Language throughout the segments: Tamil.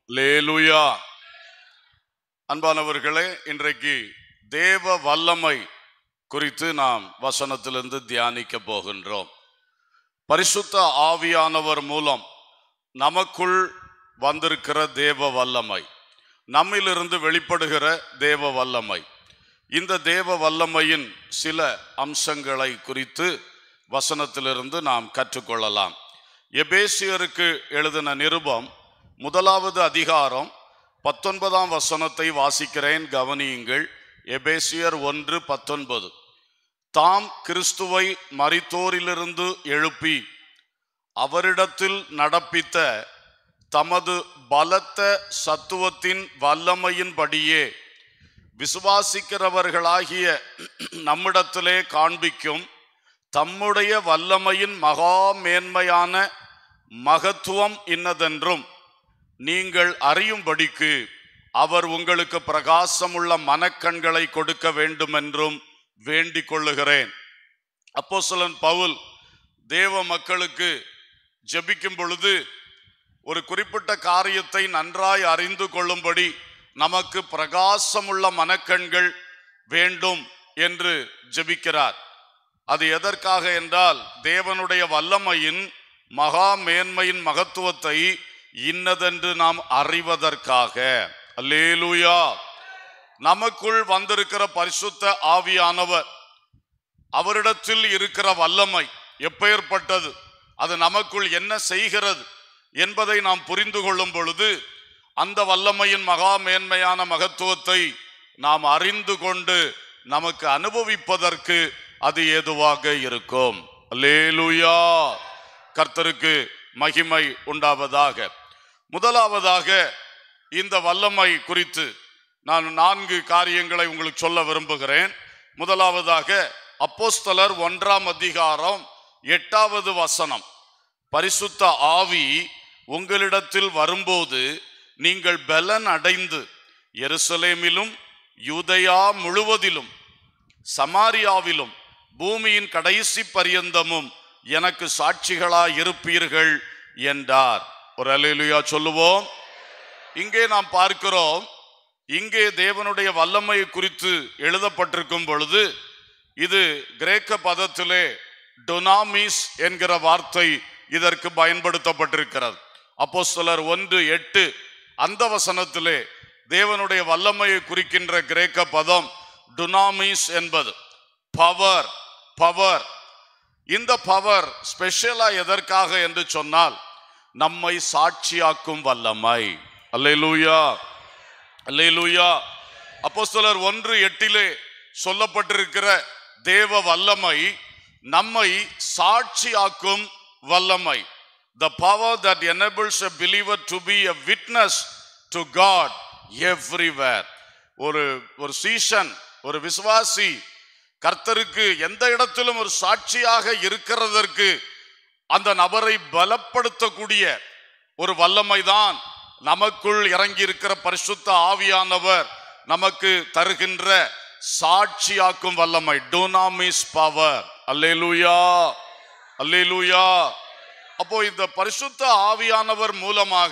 லேலுயா அன்பானவர்களே இன்றைக்கு தேவ வல்லமை குறித்து நாம் வசனத்திலிருந்து தியானிக்க போகின்றோம் பரிசுத்த ஆவியானவர் மூலம் நமக்குள் வந்திருக்கிற தேவ வல்லமை நம்மிலிருந்து வெளிப்படுகிற தேவ வல்லமை இந்த தேவ வல்லமையின் சில அம்சங்களை குறித்து வசனத்திலிருந்து நாம் கற்றுக்கொள்ளலாம் எபேசியருக்கு எழுதின நிருபம் முதலாவது அதிகாரம் பத்தொன்பதாம் வசனத்தை வாசிக்கிறேன் கவனியுங்கள் எபேசியர் ஒன்று பத்தொன்பது தாம் கிறிஸ்துவை மரித்தோரிலிருந்து எழுப்பி அவரிடத்தில் நடப்பித்த தமது பலத்த சத்துவத்தின் வல்லமையின்படியே விசுவாசிக்கிறவர்களாகிய நம்மிடத்திலே காண்பிக்கும் தம்முடைய வல்லமையின் மகா மேன்மையான மகத்துவம் இன்னதென்றும் நீங்கள் அறியும்படிக்கு அவர் உங்களுக்கு பிரகாசமுள்ள மனக்கண்களை கொடுக்க வேண்டுமென்றும் வேண்டிக் கொள்ளுகிறேன் அப்போஸ்தலன் பவுல் தேவ மக்களுக்கு ஜெபிக்கும் பொழுது ஒரு குறிப்பிட்ட காரியத்தை நன்றாய் அறிந்து கொள்ளும்படி நமக்கு பிரகாசமுள்ள மனக்கண்கள் வேண்டும் என்று ஜெபிக்கிறார் அது எதற்காக என்றால் தேவனுடைய வல்லமையின் மகா மேன்மையின் மகத்துவத்தை இன்னதென்று நாம் அறிவதற்காக அல்லேலூயா நமக்குள் வந்திருக்கிற பரிசுத்த ஆவியானவர் அவரிடத்தில் இருக்கிற வல்லமை எப்பேற்பட்டது அது நமக்குள் என்ன செய்கிறது என்பதை நாம் புரிந்து கொள்ளும் பொழுது அந்த வல்லமையின் மகா மேன்மையான மகத்துவத்தை நாம் அறிந்து கொண்டு நமக்கு அனுபவிப்பதற்கு அது ஏதுவாக இருக்கும் அல்லேலூயா கர்த்தருக்கு மகிமை உண்டாவதாக முதலாவதாக இந்த வல்லமை குறித்து நான் நான்கு காரியங்களை உங்களுக்கு சொல்ல விரும்புகிறேன் முதலாவதாக அப்போஸ்தலர் ஒன்றாம் அதிகாரம் எட்டாவது வசனம் பரிசுத்த ஆவி உங்களிடத்தில் வரும்போது நீங்கள் பலன் அடைந்து எருசலேமிலும் யூதயா முழுவதிலும் சமாரியாவிலும் பூமியின் கடைசி பரியந்தமும் எனக்கு சாட்சிகளாய் இருப்பீர்கள் என்றார் ஒரு அலையிலுயா சொல்லுவோம் இங்கே நாம் பார்க்கிறோம் இங்கே தேவனுடைய வல்லமை குறித்து எழுதப்பட்டிருக்கும் பொழுது இது கிரேக்க பதத்திலே டொனாமிஸ் என்கிற வார்த்தை இதற்கு பயன்படுத்தப்பட்டிருக்கிறது அப்போஸ்தலர் ஒன்று எட்டு அந்த வசனத்திலே தேவனுடைய வல்லமையை குறிக்கின்ற கிரேக்க பதம் டுனாமிஸ் என்பது பவர் பவர் இந்த பவர் ஸ்பெஷலா எதற்காக என்று சொன்னால் நம்மை சாட்சியாக்கும் வல்லமை அல்லேலூயா அல்லேலூயா அப்போஸ்தலர் ஒன்று எட்டிலே சொல்லப்பட்டிருக்கிற தேவ வல்லமை நம்மை சாட்சியாக்கும் வல்லமை the power that enables a believer to be a witness to God everywhere ஒரு ஒரு சீசன் ஒரு விசுவாசி கர்த்தருக்கு எந்த இடத்திலும் ஒரு சாட்சியாக இருக்கிறதற்கு அந்த நபரை பலப்படுத்தக்கூடிய ஒரு வல்லமைதான் நமக்குள் இறங்கி இருக்கிற பரிசுத்த ஆவியானவர் நமக்கு தருகின்ற சாட்சியாக்கும் வல்லமை டோனாமிஸ் பவர் அல்லேலூயா அல்லேலூயா அப்போ இந்த பரிசுத்த ஆவியானவர் மூலமாக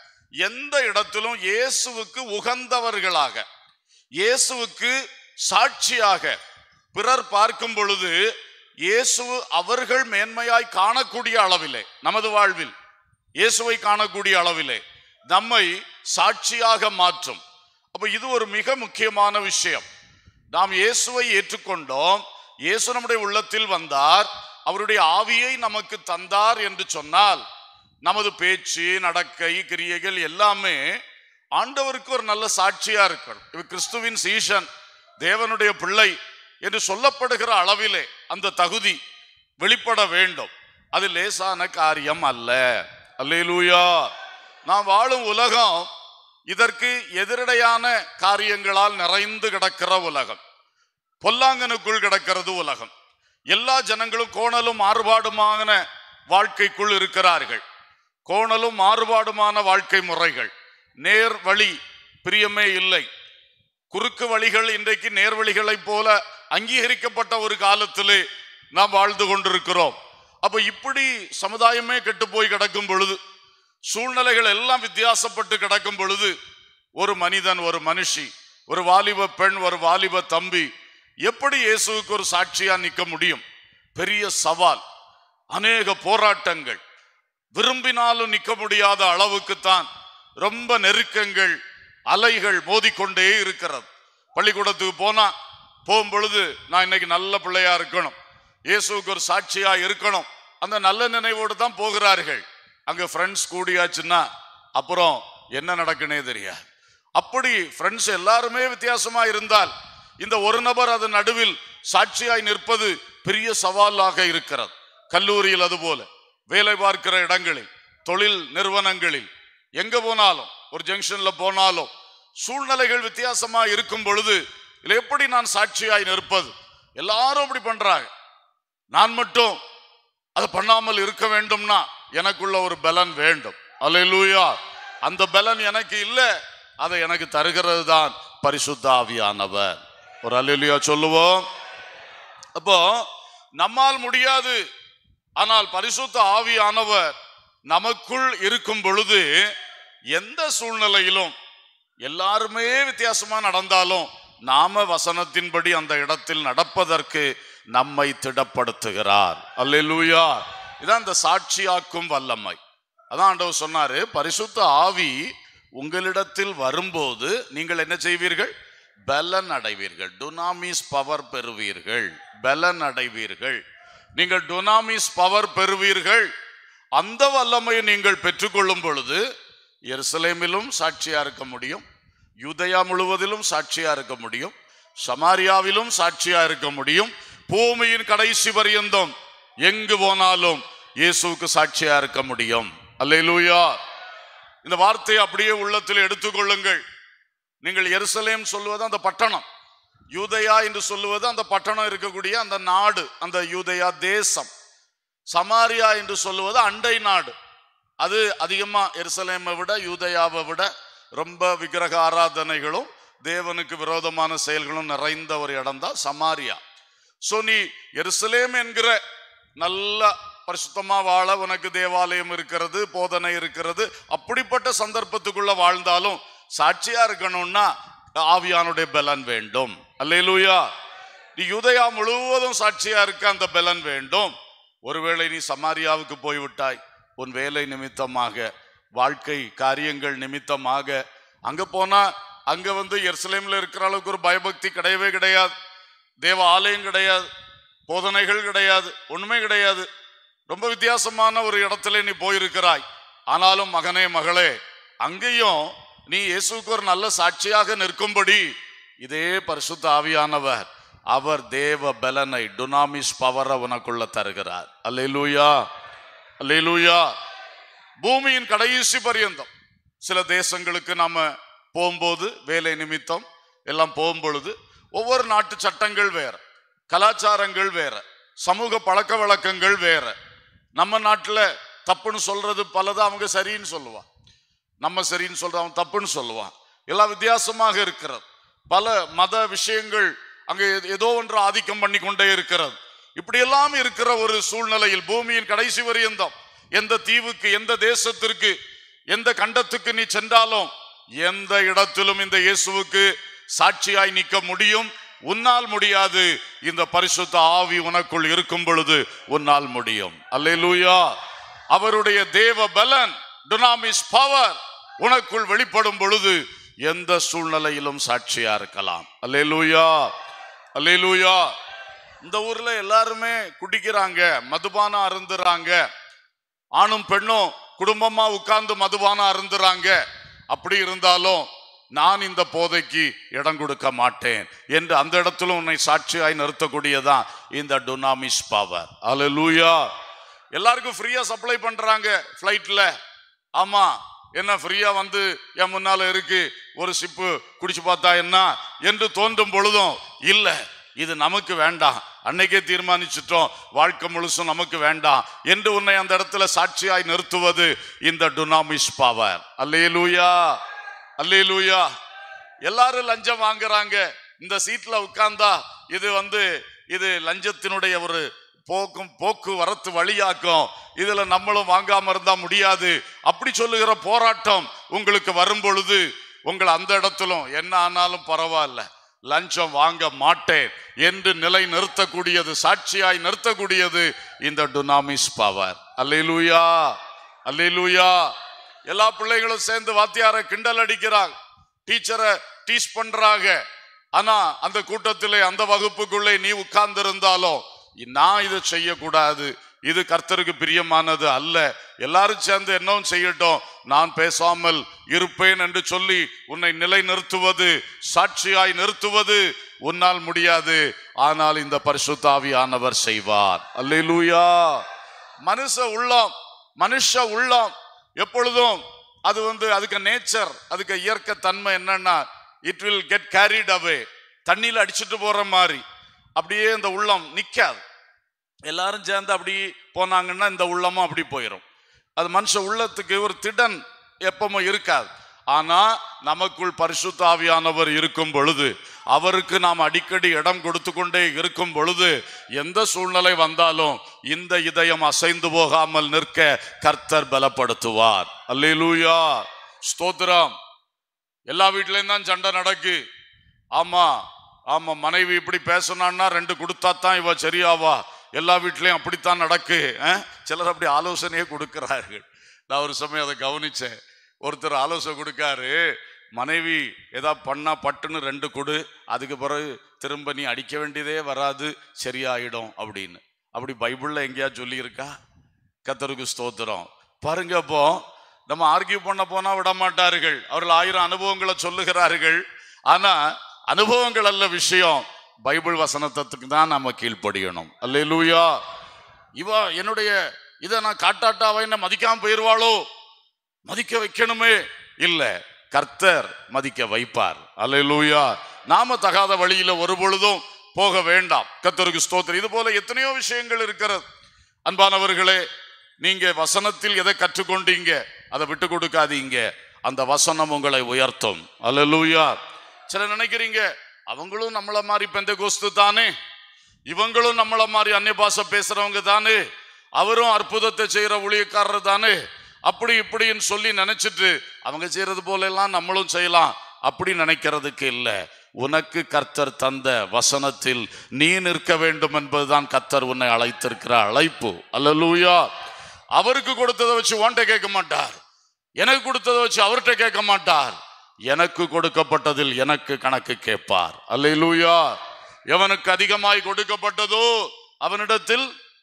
எந்த இடத்திலும் இயேசுவுக்கு உகந்தவர்களாக இயேசுவுக்கு சாட்சியாக பிறர் பார்க்கும் பொழுது இயேசு அவர்கள் மேன்மையாய் காணக்கூடிய அளவிலே நமது வாழ்வில் இயேசுவை காணக்கூடிய அளவிலே நம்மை சாட்சியாக மாற்றும் அப்ப இது ஒரு மிக முக்கியமான விஷயம் நாம் இயேசுவை ஏற்றுக்கொண்டோம் இயேசு நம்முடைய உள்ளத்தில் வந்தார் அவருடைய ஆவியை நமக்கு தந்தார் என்று சொன்னால் நமது பேச்சு நடக்கை கிரியைகள் எல்லாமே ஆண்டவருக்கு ஒரு நல்ல சாட்சியா இருக்கணும் இவ கிறிஸ்துவின் சீஷன் தேவனுடைய பிள்ளை என்று சொல்லப்படுகிற அளவிலே அந்த தகுதி வெளிப்பட வேண்டும் அது லேசான காரியம் அல்ல அல்லேலூயா நாம் வாழும் உலகம் இதற்கு எதிரடையான காரியங்களால் நிறைந்து கிடக்கிற உலகம் பொல்லாங்கனுக்குள் கிடக்கிறது உலகம் எல்லா ஜனங்களும் கோணலும் மாறுபாடுமான வாழ்க்கைக்குள் இருக்கிறார்கள் கோணலும் மாறுபாடுமான வாழ்க்கை முறைகள் நேர் வழி பிரியமே இல்லை குறுக்கு வழிகள் இன்றைக்கு நேர்வழிகளைப் போல அங்கீகரிக்கப்பட்ட ஒரு காலத்திலே நாம் வாழ்ந்து கொண்டிருக்கிறோம் அப்ப இப்படி சமுதாயமே கெட்டு போய் கிடக்கும் பொழுது சூழ்நிலைகள் எல்லாம் வித்தியாசப்பட்டு கிடக்கும் பொழுது ஒரு மனிதன் ஒரு மனுஷி ஒரு வாலிப பெண் ஒரு வாலிப தம்பி எப்படி இயேசுவுக்கு ஒரு சாட்சியா நிற்க முடியும் பெரிய சவால் அநேக போராட்டங்கள் விரும்பினாலும் நிற்க முடியாத அளவுக்குத்தான் ரொம்ப நெருக்கங்கள் அலைகள் மோதிக்கொண்டே இருக்கிறது பள்ளிக்கூடத்துக்கு போனா போகும் பொழுது நான் இன்னைக்கு நல்ல பிள்ளையா இருக்கணும் இயேசுவுக்கு ஒரு சாட்சியா இருக்கணும் அந்த நல்ல நினைவோடு தான் போகிறார்கள் அங்க ஃப்ரெண்ட்ஸ் கூடியாச்சுன்னா அப்புறம் என்ன நடக்குனே தெரியாது அப்படி ஃப்ரெண்ட்ஸ் எல்லாருமே வித்தியாசமா இருந்தால் இந்த ஒரு நபர் அதன் நடுவில் சாட்சியாய் நிற்பது பெரிய சவாலாக இருக்கிறது கல்லூரியில் அதுபோல வேலை பார்க்கிற இடங்களில் தொழில் நிறுவனங்களில் எங்க போனாலும் ஒரு ஜங்ஷன்ல போனாலும் சூழ்நிலைகள் வித்தியாசமா இருக்கும் பொழுது இதுல எப்படி நான் சாட்சியாய் நிற்பது எல்லாரும் அப்படி பண்றாங்க நான் மட்டும் அதை பண்ணாமல் இருக்க வேண்டும்னா எனக்குள்ள ஒரு பலன் வேண்டும் அல்லேலூயா அந்த பலன் எனக்கு இல்ல அதை எனக்கு தருகிறது தான் பரிசுத்த ஆவியானவர் ஒரு அல்லேலூயா சொல்லுவோம் அப்போ நம்மால் முடியாது ஆனால் பரிசுத்த ஆவியானவர் நமக்குள் இருக்கும் பொழுது எந்த சூழ்நிலையிலும் எல்லாருமே வித்தியாசமா நடந்தாலும் நாம வசனத்தின்படி அந்த இடத்தில் நடப்பதற்கு நம்மை திடப்படுத்துகிறார் அல்லேலூயா இதான் இந்த சாட்சியாக்கும் வல்லமை அதான் ஆண்டவர் சொன்னாரு பரிசுத்த ஆவி உங்களிடத்தில் வரும்போது நீங்கள் என்ன செய்வீர்கள் பலன் அடைவீர்கள் டுனாமிஸ் பவர் பெறுவீர்கள் பலன் அடைவீர்கள் நீங்கள் டுனாமிஸ் பவர் பெறுவீர்கள் அந்த வல்லமையை நீங்கள் பெற்றுக்கொள்ளும் பொழுது எருசலேமிலும் சாட்சியா இருக்க முடியும் யூதயா முழுவதிலும் சாட்சியா இருக்க முடியும் சமாரியாவிலும் சாட்சியா இருக்க முடியும் பூமியின் கடைசி பரியந்தம் எங்கு போனாலும் இயேசுவுக்கு சாட்சியா இருக்க முடியும் அல்லேலூயா இந்த வார்த்தையை அப்படியே உள்ளத்தில் எடுத்துக்கொள்ளுங்கள் நீங்கள் எருசலேம் சொல்லுவது அந்த பட்டணம் யூதயா என்று சொல்லுவது அந்த பட்டணம் இருக்கக்கூடிய அந்த நாடு அந்த யூதயா தேசம் சமாரியா என்று சொல்லுவது அண்டை நாடு அது அதிகமா எருசலேமை விட யூதயாவை விட ரொம்ப விக்கிரக ஆராதனைகளும் தேவனுக்கு விரோதமான செயல்களும் நிறைந்த ஒரு இடம் தான் சமாரியா ஸோ நீ எருசலேம் என்கிற நல்ல பரிசுத்தமா வாழ உனக்கு தேவாலயம் இருக்கிறது போதனை இருக்கிறது அப்படிப்பட்ட சந்தர்ப்பத்துக்குள்ள வாழ்ந்தாலும் சாட்சியா இருக்கணும்னா ஆவியானுடைய பலன் வேண்டும் அல்லேலூயா நீ யூதயா முழுவதும் சாட்சியா இருக்க அந்த பலன் வேண்டும் ஒருவேளை நீ சமாரியாவுக்கு போய்விட்டாய் உன் வேலை நிமித்தமாக வாழ்க்கை காரியங்கள் நிமித்தமாக அங்க போனா அங்க வந்து எருசலேம்ல இருக்கிற அளவுக்கு ஒரு பயபக்தி கிடையவே கிடையாது தேவ ஆலயம் கிடையாது போதனைகள் கிடையாது ஒண்ணுமே கிடையாது ரொம்ப வித்தியாசமான ஒரு இடத்துல நீ போயிருக்கிறாய் ஆனாலும் மகனே மகளே அங்கேயும் நீ இயேசுக்கு ஒரு நல்ல சாட்சியாக நிற்கும்படி இதே பரிசுத்த ஆவியானவர் அவர் தேவ பலனை டுனாமிஸ் பவரை உனக்குள்ள தருகிறார் அல்லேலூயா அல்லேலூயா பூமியின் கடைசி பரியந்தம் சில தேசங்களுக்கு நாம போகும்போது வேலை நிமித்தம் எல்லாம் போகும்பொழுது ஒவ்வொரு நாட்டு சட்டங்கள் வேற கலாச்சாரங்கள் வேற சமூக பழக்க வழக்கங்கள் வேற நம்ம நாட்டுல தப்புன்னு சொல்றது பலது அவங்க சரின்னு சொல்லுவான் நம்ம சரின்னு சொல்ற அவன் தப்புன்னு சொல்லுவான் எல்லாம் வித்தியாசமாக இருக்கிறது பல மத விஷயங்கள் அங்க ஏ- ஏதோ ஒன்று ஆதிக்கம் பண்ணி கொண்டே இருக்கிறது இப்படியெல்லாம் இருக்கிற ஒரு சூழ்நிலையில் பூமியின் கடைசி வரியந்தம் எந்த தீவுக்கு எந்த தேசத்திற்கு எந்த கண்டத்துக்கு நீ சென்றாலும் எந்த இடத்திலும் இந்த இயேசுவுக்கு சாட்சியாய் நிற்க முடியும் உன்னால் முடியாது இந்த பரிசுத்த ஆவி உனக்குள் இருக்கும் பொழுது உன்னால் முடியும் அல்லேலூயா அவருடைய தேவ பலன் டுனாமிஸ் பவர் உனக்குள் வெளிப்படும் பொழுது எந்த சூழ்நிலையிலும் சாட்சியா இருக்கலாம் அல்லேலூயா அல்லேலூயா இந்த ஊர்ல எல்லாருமே குடிக்கிறாங்க மதுபானம் அருந்துறாங்க ஆணும் பெண்ணும் குடும்பமா உட்கார்ந்து மதுபானம் அருந்துறாங்க அப்படி இருந்தாலும் நான் இந்த போதைக்கு இடம் கொடுக்க மாட்டேன் என்று அந்த இடத்துல உன்னை சாட்சியாய் நிறுத்தக்கூடியதான் இந்த டுனாமிஸ் பவர் அல்லேலூயா எல்லாருக்கும் ஃப்ரீயா சப்ளை பண்றாங்க ஃப்ளைட்ல ஆமா என்ன ஃப்ரீயா வந்து என் முன்னால இருக்கு ஒரு சிப்பு குடிச்சு பார்த்தா என்ன என்று தோன்றும் பொழுதும் இல்ல இது நமக்கு வேண்டாம் அன்னைக்கே தீர்மானிச்சிட்டோம் வாழ்க்கை முழுசும் நமக்கு வேண்டாம் என்று உன்னை அந்த இடத்துல சாட்சியாய் நிறுத்துவது இந்த டுனாமிஸ் பவர் அல்லேலூயா அல்லேலூயா எல்லாரும் லஞ்சம் வாங்குறாங்க இந்த சீட்ல உட்கார்ந்தா இது வந்து இது லஞ்சத்தினுடைய ஒரு போக்கும் போக்குவரத்து வழியாக்கும் இதுல நம்மளும் வாங்காம இருந்தா முடியாது அப்படி சொல்லுகிற போராட்டம் உங்களுக்கு வரும் பொழுது உங்களை அந்த இடத்திலும் என்ன ஆனாலும் பரவாயில்ல லஞ்சம் வாங்க மாட்டேன் என்று நிலை நிறுத்தக்கூடியது சாட்சியாய் நிறுத்தக்கூடியது இந்த டுனாமிஸ் பவர் அல்லேலூயா அல்லேலூயா எல்லா பிள்ளைகளும் சேர்ந்து வாத்தியாரை கிண்டல் அடிக்கிறாங்க டீச்சரை டீஸ் பண்றாங்க ஆனா அந்த கூட்டத்திலே அந்த வகுப்புக்குள்ளே நீ உட்கார்ந்து இருந்தாலும் நான் இதை செய்யக்கூடாது இது கர்த்தருக்கு பிரியமானது அல்ல எல்லாரும் சேர்ந்து என்னவும் செய்யட்டும் நான் பேசாமல் இருப்பேன் என்று சொல்லி உன்னை நிலை நிறுத்துவது சாட்சியாய் நிறுத்துவது உன்னால் முடியாது ஆனால் இந்த பரிசுத்தாவியானவர் செய்வார் அல்லேலூயா மனுஷ உள்ளம் மனுஷ உள்ளம் எப்பொழுதும் அது வந்து அதுக்கு நேச்சர் அதுக்கு இயற்கை தன்மை என்னன்னா it will get carried away தண்ணியில அடிச்சுட்டு போற மாதிரி அப்படியே இந்த உள்ளம் நிக்காது எல்லாரும் சேர்ந்து அப்படி போனாங்கன்னா இந்த உள்ளமும் அப்படி போயிடும் அது மனுஷ உள்ளத்துக்கு ஒரு திடன் எப்பவும் இருக்காது ஆனா நமக்குள் பரிசுத்த ஆவியானவர் இருக்கும் பொழுது அவருக்கு நாம் அடிக்கடி இடம் கொடுத்து கொண்டே இருக்கும் பொழுது எந்த சூழ்நிலை வந்தாலும் இந்த இதயம் அசைந்து போகாமல் நிற்க கர்த்தர் பலப்படுத்துவார் அல்லேலூயா ஸ்தோத்திரம் எல்லா வீட்லயும் தான் சண்டை நடக்கு ஆமா ஆமா மனைவி இப்படி பேசினான்னா ரெண்டு கொடுத்தா தான் இவ சரியாவா எல்லா வீட்லயும் அப்படித்தான் நடக்கு அஹ்? சிலர் அப்படி ஆலோசனையே கொடுக்கிறார்கள் நான் ஒரு சமயம் அதை கவனிச்சேன் ஒருத்தர் ஆலோசனை கொடுக்காரு மனைவி ஏதா பண்ணா பட்டுன்னு ரெண்டு கொடு அதுக்கு பிறகு திரும்ப நீ அடிக்க வேண்டியதே வராது சரியாயிடும் அப்படின்னு அப்படி பைபிள்ல எங்கேயா சொல்லியிருக்கா கத்தருக்கு ஸ்தோத்திரம் பாருங்க அப்போ நம்ம ஆர்கியூ பண்ண போனா விட மாட்டார்கள் அவர்கள் ஆயிரம் அனுபவங்களை சொல்லுகிறார்கள் ஆனா அனுபவங்கள் அல்ல விஷயம் பைபிள் வசனத்துக்கு தான் நம்ம கீழ்ப்படியணும் அல்லேலூயா இவ என்னுடைய இதை நான் காட்டாட்டா அவ என்ன மதிக்காம போயிருவாளோ மதிக்க வைக்கணுமே இல்ல கர்த்தர் மதிக்க வைப்பார் அல்லேலூயா நாம தகாத வழியில ஒரு பொழுதும் போக வேண்டாம் கர்த்தருக்கு ஸ்தோத்திரம் இது போல எத்தனையோ விஷயங்கள் இருக்கிறது அன்பானவர்களே நீங்க வசனத்தில் எதை கற்றுக்கொண்டீங்க அதை விட்டு கொடுக்காதீங்க அந்த வசனம் உங்களை உயர்த்தும் அல்லேலூயா சில நினைக்கிறீங்க அவங்களும் நம்மள மாதிரி பெந்த கோஸ்து தானே இவங்களும் நம்மள மாதிரி அந்நிய பாஷை பேசுறவங்க தானே அவரும் அற்புதத்தை செய்யற ஊழியக்காரர் தானே அப்படி இப்படின்னு சொல்லி நினைச்சிட்டு அவங்க செய்யறது போல எல்லாம் நம்மளும் செய்யலாம் அப்படி நினைக்கிறதுக்கு இல்லை உனக்கு கர்த்தர் தந்த வசனத்தில் நீ நிற்க வேண்டும் என்பதுதான் கர்த்தர் உன்னை அழைத்திருக்கிற அழைப்பு அல்லலூயா அவருக்கு கொடுத்ததை வச்சு உன்கிட்ட கேட்க மாட்டார் எனக்கு கொடுத்ததை வச்சு அவர்கிட்ட கேட்க மாட்டார் எனக்கு கொடுக்கப்பட்டதில் எனக்கு கணக்கு கேட்பார் அல்லேலூயா எவனுக்கு அதிகமாய் கொடுக்கப்பட்டதோ அவனிடத்தில்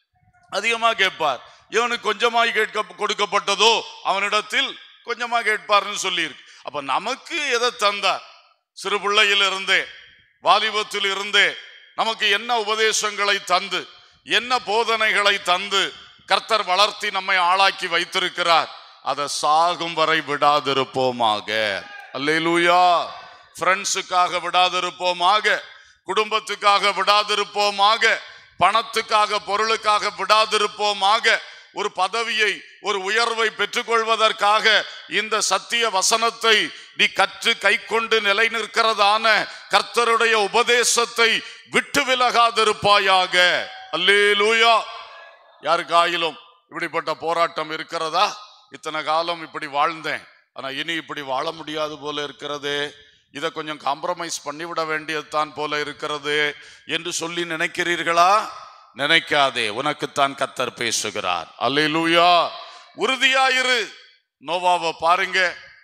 அதிகமா கேட்பார் இவனுக்கு கொஞ்சமாய் கேட்க கொடுக்கப்பட்டதோ அவனிடத்தில் கொஞ்சமா கேட்பார்னு சொல்லியிருக்கு அப்ப நமக்கு எதை தந்தார் சிறு பிள்ளையில் இருந்தே வாலிபத்தில் இருந்தே நமக்கு என்ன உபதேசங்களை தந்து என்ன போதனைகளை தந்து கர்த்தர் வளர்த்தி நம்மை ஆளாக்கி வைத்திருக்கிறார் அதை சாகும் வரை விடாதிருப்போமாக அல்லேலூயா ஃப்ரெண்ட்ஸுக்காக விடாதிருப்போமாக குடும்பத்துக்காக விடாதிருப்போமாக பணத்துக்காக பொருளுக்காக விடாதிருப்போமாக ஒரு பதவியை ஒரு உயர்வை பெற்றுக்கொள்வதற்காக இந்த சத்திய வசனத்தை நீ கற்று கை கொண்டு நிலை நிற்கிறதான கர்த்தருடைய உபதேசத்தை விட்டு விலகாதிருப்பாயாக அல்லேலூயா யாருக்காயிலும் இப்படிப்பட்ட போராட்டம் இருக்கிறதா இத்தனை காலம் இப்படி வாழ்ந்தேன் ஆனா இனி இப்படி வாழ முடியாது போல இருக்கிறது இதை கொஞ்சம் காம்ப்ரமைஸ் பண்ணிவிட வேண்டியதுதான் போல இருக்கிறது என்று சொல்லி நினைக்கிறீர்களா நினைக்காதே உனக்குத்தான் கத்தர் பேசுகிறார் அல்லேலூயா உறுதியாயிரு நோவாவை பாருங்க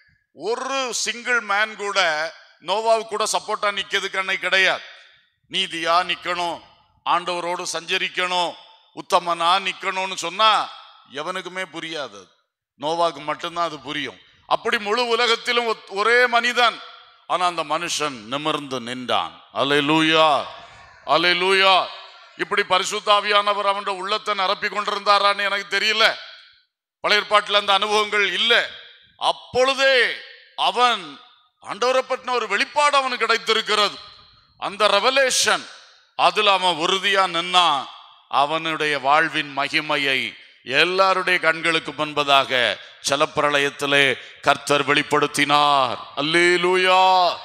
ஒரு சிங்கிள் மேன் கூட நோவாவு கூட சப்போர்ட்டா நிக்கிறதுக்கு அன்னைக்கு கிடையாது நீதியா நிக்கணும் ஆண்டவரோடு சஞ்சரிக்கணும் உத்தமனா நிக்கணும்னு சொன்னா எவனுக்குமே புரியாது அது. நோவாக்கு மட்டும்தான் அது புரியும் அப்படி முழு உலகத்திலும் ஒத்- ஒரே மனிதன் ஆனா அந்த மனுஷன் நிமிர்ந்து நின்றான் அல்லேலூயா அல்லேலூயா இப்படி பரிசுத்தாவியானவர் அவனுடைய உள்ளத்தை நிரப்பி கொண்டிருந்தாரான்னு எனக்கு தெரியல பழைய ஏற்பாட்டில் அந்த அனுபவங்கள் இல்லை அப்பொழுதே அவன் ஆண்டவரை பற்றின ஒரு வெளிப்பாடு அவனுக்கு கிடைத்திருக்கிறது அந்த ரெவலேஷன் அதுல அவன் உறுதியா நின்னா அவனுடைய வாழ்வின் மகிமையை எல்லாருடைய கண்களுக்கு முன்பதாக ஜலப்பிரளயத்திலே கர்த்தர் வெளிப்படுத்தினார் அல்லேலூயா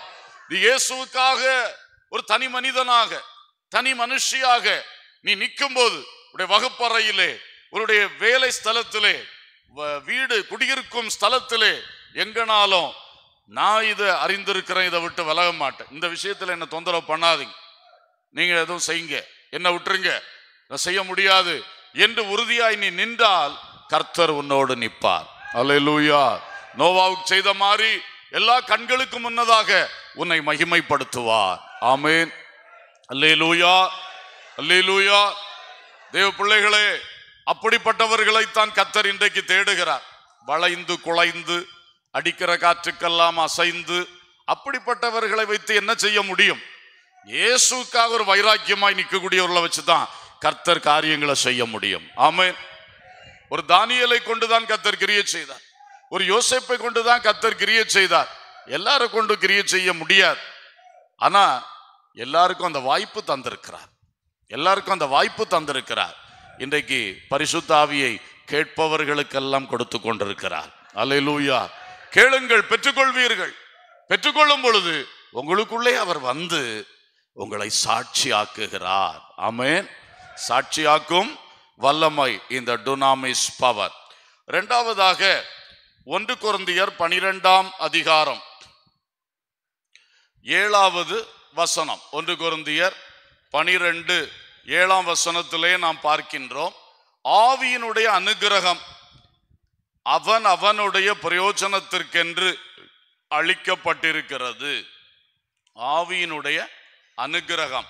நீ இயேசுவுக்காக ஒரு தனி மனிதனாக தனி மனுஷியாக நீ நிற்கும்போது உடைய வகுப்பறையிலே உன்னுடைய வேலை ஸ்தலத்திலே வ- வீடு குடியிருக்கும் ஸ்தலத்திலே எங்கனாலும் நான் இதை அறிந்திருக்கிறேன் இதை விட்டு விலக மாட்டேன் இந்த விஷயத்துல என்ன தொந்தரவு பண்ணாதீங்க நீங்க எதுவும் செய்யுங்க என்ன விட்டுருங்க நான் செய்ய முடியாது என்று உறுதியாய் நீ நின்றால் கர்த்தர் உன்னோடு நிற்பார் அல்லேலூயா நோவாவுக்கு செய்த மாதிரி எல்லா கண்களுக்கு முன்னதாக உன்னை மகிமைப்படுத்துவார் ஆமென் அல்லேலூயா அல்லேலூயா தேவ பிள்ளைகளே அப்படிப்பட்டவர்களைத்தான் கத்தர் இன்றைக்கு தேடுகிறார் வளைந்து குலைந்து அடிக்கிற காற்றுக்கெல்லாம் அசைந்து அப்படிப்பட்டவர்களை வைத்து என்ன செய்ய முடியும் இயேசுக்காக ஒரு வைராக்கியமாய் நிற்கக்கூடியவர்களை வச்சுதான் கர்த்தர் காரியங்களை செய்ய முடியும் ஆமென் ஒரு தானியலை கொண்டுதான் கர்த்தர் கிரியை செய்தார் ஒரு யோசேப்பை கொண்டுதான் கர்த்தர் கிரியை செய்தார் எல்லாரை கொண்டு கிரியை செய்ய முடியாது ஆனா எல்லாருக்கும் அந்த வாய்ப்பு தந்திருக்கிறார் எல்லாருக்கும் அந்த வாய்ப்பு தந்திருக்கிறார் இன்றைக்கு பரிசுத்த ஆவியை கேட்பவர்களுக்கெல்லாம் கொடுத்து கொண்டிருக்கிறார் அல்லேலூயா கேளுங்கள் பெற்றுக்கொள்வீர்கள் பெற்றுக்கொள்ளும் பொழுது உங்களுக்குள்ளே அவர் வந்து உங்களை சாட்சியாக்குகிறார் ஆமென் சாட்சியாக்கும் வல்லமை இந்த டுனாமிஸ் பவர் இரண்டாவதாக ஒன்று குருந்தியர் பனிரெண்டாம் அதிகாரம் ஏழாவது வசனம் ஒன்று குருந்தியர் பனிரெண்டு ஏழாம் வசனத்திலே நாம் பார்க்கின்றோம் ஆவியினுடைய அனுகிரகம் அவன் அவனுடைய பிரயோஜனத்திற்கென்று அளிக்கப்பட்டிருக்கிறது ஆவியினுடைய அனுகிரகம்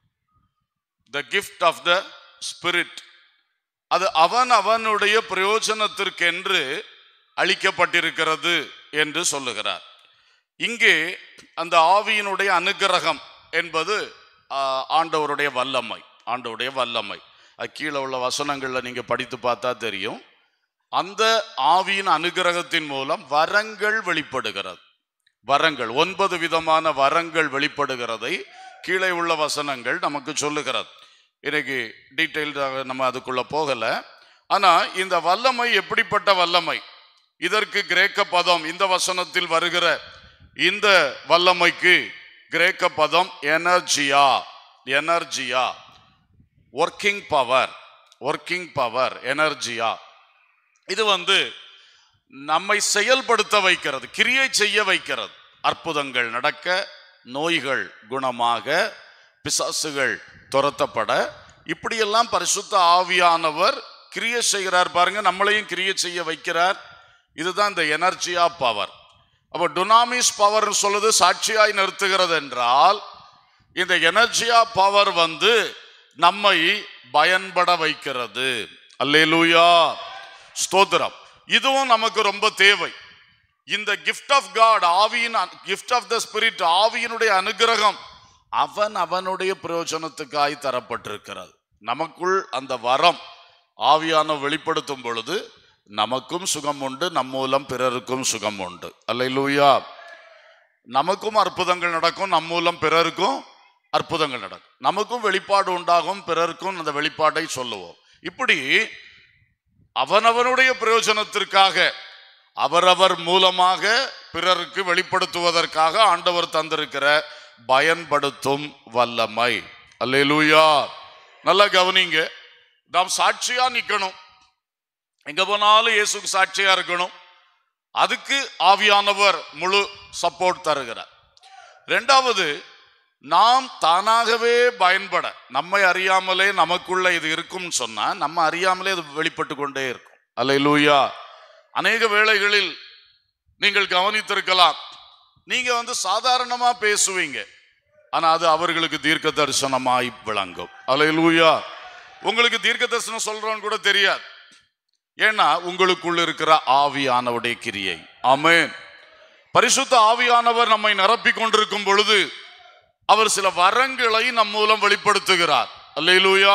the gift of the spirit அது அவன் அவனுடைய பிரயோஜனத்திற்கென்று அளிக்கப்பட்டிருக்கிறது என்று சொல்லுகிறார் இங்கே அந்த ஆவியினுடைய அனுகிரகம் என்பது ஆ, ஆண்டவருடைய வல்லமை ஆண்டவருடைய வல்லமை அது கீழே உள்ள வசனங்களில் நீங்க படித்து பார்த்தா தெரியும் அந்த ஆவியின் அனுகிரகத்தின் மூலம் வரங்கள் வெளிப்படுகிறது வரங்கள் ஒன்பது விதமான வரங்கள் வெளிப்படுகிறதை கீழே உள்ள வசனங்கள் நமக்கு சொல்லுகிறது இன்னைக்கு டீட்டெயில்டாக நம்ம அதுக்குள்ள போகல ஆனா இந்த வல்லமை எப்படிப்பட்ட வல்லமை இதற்கு கிரேக்க பதம் இந்த வசனத்தில் வருகிற இந்த வல்லமைக்கு கிரேக்க பதம் எனர்ஜியா எனர்ஜியா ஒர்க்கிங் பவர் ஒர்க்கிங் பவர் எனர்ஜியா இது வந்து நம்மை செயல்படுத்த வைக்கிறது கிரியை செய்ய வைக்கிறது அற்புதங்கள் நடக்க நோய்கள் குணமாக பிசாசுகள் துரத்தப்பட இப்படியெல்லாம் பரிசுத்த ஆவியானவர் கிரியை செய்கிறார் பாருங்க நம்மளையும் கிரியை செய்ய வைக்கிறார் இதுதான் இந்த எனர்ஜியா பவர் அப்போ டுனாமிஸ் பவர் சொல்லுது சாட்சியாய் நிறுத்துகிறது என்றால் இந்த எனர்ஜியா பவர் வந்து நம்மை பயன்பட வைக்கிறது அல்லேலூயா ஸ்தோத்திரம் இதுவும் நமக்கு ரொம்ப தேவை இந்த கிஃப்ட் ஆஃப் காட் ஆவியின் கிஃப்ட் ஆஃப் த ஸ்பிரிட் ஆவியினுடைய அனுகிரகம் அவன் அவனுடைய பிரயோஜனத்துக்காய் தரப்பட்டிருக்கிறது நமக்குள் அந்த வரம் ஆவியான வெளிப்படுத்தும் பொழுது நமக்கும் சுகம் உண்டு நம் மூலம் பிறருக்கும் சுகம் உண்டு அல்லேலூயா நமக்கும் அற்புதங்கள் நடக்கும் நம் மூலம் பிறருக்கும் அற்புதங்கள் நடக்கும் நமக்கும் வெளிப்பாடு உண்டாகும் பிறருக்கும் அந்த வெளிப்பாட்டை சொல்லுவோம் இப்படி அவனவனுடைய பிரயோஜனத்திற்காக அவரவர் மூலமாக பிறருக்கு வெளிப்படுத்துவதற்காக ஆண்டவர் தந்திருக்கிற பயன்படுத்தும் வல்லமை அல்லேலூயா நல்லா கவனிங்க நாம் சாட்சியா நிக்கணும் எங்க போனாலும் இயேசுக்கு சாட்சியா இருக்கணும் அதுக்கு ஆவியானவர் முழு சப்போர்ட் தருகிறார் ரெண்டாவது நாம் தானாகவே பயன்பட நம்மை அறியாமலே நமக்குள்ள இது இருக்கும்னு சொன்னா நம்ம அறியாமலே அது வெளிப்பட்டு கொண்டே இருக்கும் அல்லேலூயா அநேக வேளைகளில் நீங்கள் கவனித்திருக்கலாம் நீங்க வந்து சாதாரணமா பேசுவீங்க ஆனா அது அவர்களுக்கு தீர்க்க தரிசனமாய் விளங்கும் அல்லேலூயா உங்களுக்கு தீர்க்க தரிசனம் சொல்றோன்னு கூட தெரியாது ஏன்னா உங்களுக்குள்ள இருக்கிற ஆவியானவுடைய கிரியை ஆமென் பரிசுத்த ஆவியானவர் நம்மை நிரப்பிக் கொண்டிருக்கும் பொழுது அவர் சில வரங்களை நம் மூலம் வெளிப்படுத்துகிறார் அல்லேலூயா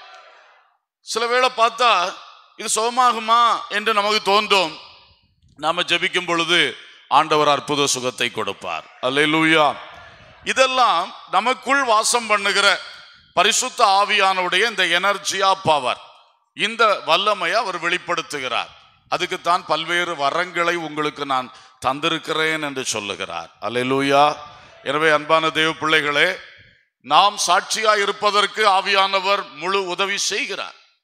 சில வேளை பார்த்தா இது சுகமாகுமா என்று நமக்கு தோன்றும் நாம ஜெபிக்கும் பொழுது ஆண்டவர் அற்புத சுகத்தை கொடுப்பார் அல்லேலூயா இதெல்லாம் நமக்குள் வாசம் பண்ணுகிற பரிசுத்த ஆவியானுடைய இந்த எனர்ஜியா பவர் இந்த வல்லமையை அவர் வெளிப்படுத்துகிறார் அதுக்குத்தான் பல்வேறு வரங்களை உங்களுக்கு நான் தந்திருக்கிறேன் என்று சொல்லுகிறார் அல்லேலூயா எனவே அன்பான தேவ பிள்ளைகளே நாம் சாட்சியாய் இருப்பதற்கு ஆவியானவர் முழு உதவி செய்கிறார்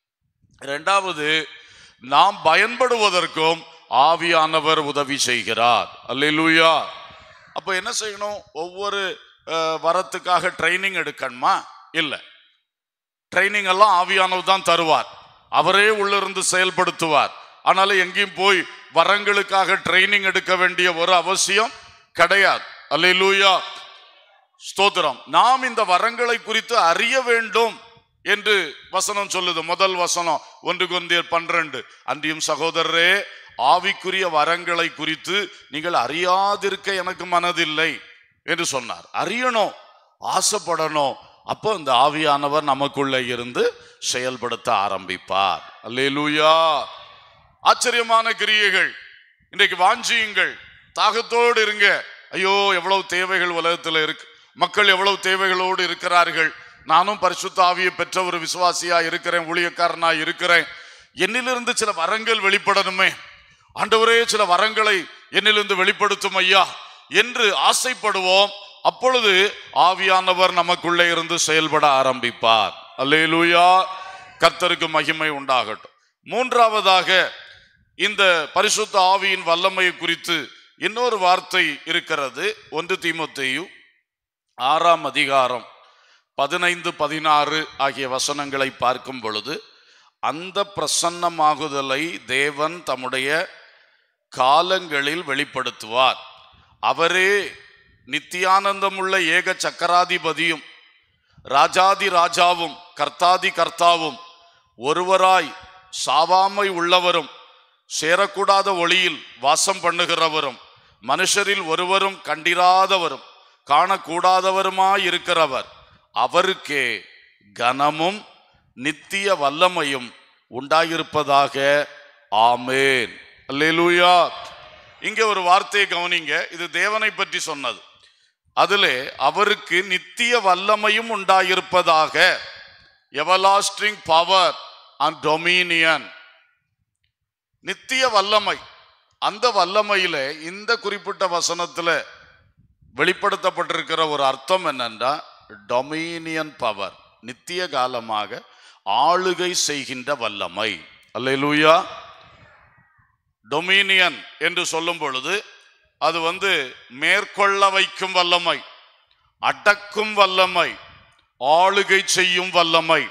இரண்டாவது நாம் பயன்படுவதற்கும் ஆவியானவர் உதவி செய்கிறார் அல்லேலூயா அப்ப என்ன செய்யணும் ஒவ்வொரு அஹ், வரத்துக்காக ட்ரைனிங் எடுக்கணுமா இல்லை ட்ரைனிங் எல்லாம் ஆவியானவர் தான் தருவார் அவரே உள்ளிருந்து செயல்படுத்துவார் ஆனால எங்கேயும் போய் வரங்களுக்காக ட்ரைனிங் எடுக்க வேண்டிய ஒரு அவசியம் கிடையாது அல்லேலூயா ஸ்தோத்திரம் நாம் இந்த வரங்களை குறித்து அறிய வேண்டும் என்று வசனம் சொல்லுது முதல் வசனம் ஒன்று குருந்தியர் பன்னிரண்டு அன்றியும் சகோதரரே ஆவிக்குரிய வரங்களை குறித்து நீங்கள் அறியாதிருக்க எனக்கு மனதில்லை என்று சொன்னார் அறியணும் ஆசைப்படணும் அப்போ இந்த ஆவியானவர் நமக்குள்ள இருந்து செயல்படுத்த ஆரம்பிப்பார் அல்லேலூயா ஆச்சரியமான கிரியைகள் இன்றைக்கு வாஞ்சியுங்கள் தாகத்தோடு இருங்க ஐயோ எவ்வளவு தேவைகள் உலகத்தில் இருக்கு மக்கள் எவ்வளவு தேவைகளோடு இருக்கிறார்கள் நானும் பரிசுத்த ஆவியை பெற்ற ஒரு விசுவாசியா இருக்கிறேன் ஊழியக்காரனா இருக்கிறேன் என்னிலிருந்து சில வரங்கள் வெளிப்படணுமே ஆண்டவரே சில வரங்களை என்னிலிருந்து வெளிப்படுத்தும் ஐயா என்று ஆசைப்படுவோம் அப்பொழுது ஆவியானவர் நமக்குள்ளே இருந்து செயல்பட ஆரம்பிப்பார் அல்லேலூயா கர்த்தருக்கு மகிமை உண்டாகட்டும் மூன்றாவதாக இந்த பரிசுத்த ஆவியின் வல்லமையை குறித்து இன்னொரு வார்த்தை இருக்கிறது ஒன்று தீமோத்தேயு ஆறாம் அதிகாரம் பதினைந்து பதினாறு ஆகிய வசனங்களை பார்க்கும் பொழுது அந்த பிரசன்னமாகுதலை தேவன் தம்முடைய காலங்களில் வெளிப்படுத்துவார் அவரே நித்தியானந்தமுள்ள ஏக சக்கராதிபதியும் ராஜாதி ராஜாவும் கர்த்தாதி கர்த்தாவும் ஒருவராய் சாவாமை உள்ளவரும் சேரக்கூடாத ஒளியில் வாசம் பண்ணுகிறவரும் மனுஷரில் ஒருவரும் கண்டிராதவரும் காணக்கூடாதவருமாயிருக்கிறவர் அவருக்கே கனமும் நித்திய வல்லமையும் உண்டாயிருப்பதாக ஆமேன் அல்லேலூயா இங்க ஒரு வார்த்தையை கவனிங்க இது தேவனை பற்றி சொன்னது அதிலே அவருக்கு நித்திய வல்லமையும் உண்டாயிருப்பதாக எவலாஸ்டிங் பவர் அண்ட் டொமினியன் நித்திய வல்லமை அந்த வல்லமையில இந்த குறிப்பிட்ட வசனத்துல வெளிப்படுத்தப்பட்டிருக்கிற ஒரு அர்த்தம் என்னன்னா டொமினியன் பவர் நித்திய காலமாக ஆளுகை செய்கின்ற வல்லமை அல்லேலூயா டொமினியன் என்று சொல்லும் பொழுது அது வந்து மேற்கொள்ள வைக்கும் வல்லமை அடக்கும் வல்லமை ஆளுகை செய்யும் வல்லமை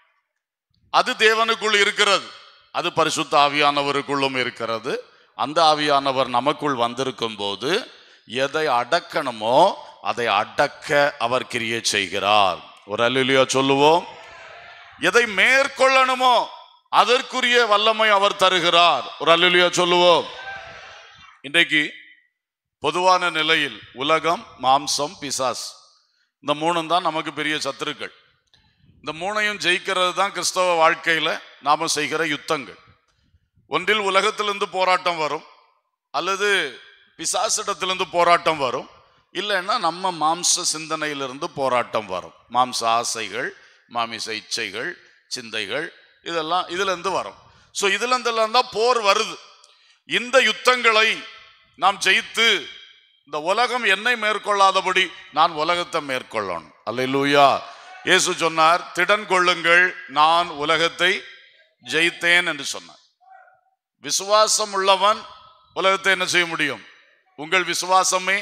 அது தேவனுக்குள் இருக்கிறது அது பரிசுத்த ஆவியானவருக்குள்ளும் இருக்கிறது அந்த ஆவியானவர் நமக்குள் வந்திருக்கும் போது எதை அடக்கணுமோ அதை அடக்க அவர் கிரியை செய்கிறார் ஒரு அல்லா சொல்லுவோம் எதை மேற்கொள்ளணுமோ அதற்குரிய வல்லமை அவர் தருகிறார் ஒரு அல்லா சொல்லுவோம் இன்றைக்கு பொதுவான நிலையில் உலகம் மாம்சம் பிசாஸ் இந்த மூணும் தான் நமக்கு பெரிய சத்துருக்கள் இந்த மூணையும் ஜெயிக்கிறது தான் கிறிஸ்தவ வாழ்க்கையில நாம செய்கிற யுத்தங்கள் ஒன்றில் உலகத்திலிருந்து போராட்டம் வரும் அல்லது பிசாசிடத்திலிருந்து போராட்டம் வரும் இல்லைன்னா நம்ம மாம்ச சிந்தனையிலிருந்து போராட்டம் வரும் மாம்ச ஆசைகள் மாமிச இச்சைகள் சிந்தைகள் இதெல்லாம் இதுல இருந்து வரும் ஸோ இதுல இருந்தெல்லாம் தான் போர் வருது இந்த யுத்தங்களை நாம் ஜெயித்து இந்த உலகம் என்னை மேற்கொள்ளாதபடி நான் உலகத்தை மேற்கொள்ளணும் அல்லேலூயா இயேசு சொன்னார் திடன் கொள்ளுங்கள் நான் உலகத்தை ஜெயித்தேன் என்று சொன்னார் விசுவாசம் உள்ளவன் உலகத்தை என்ன செய்ய முடியும் உங்கள் விசுவாசமே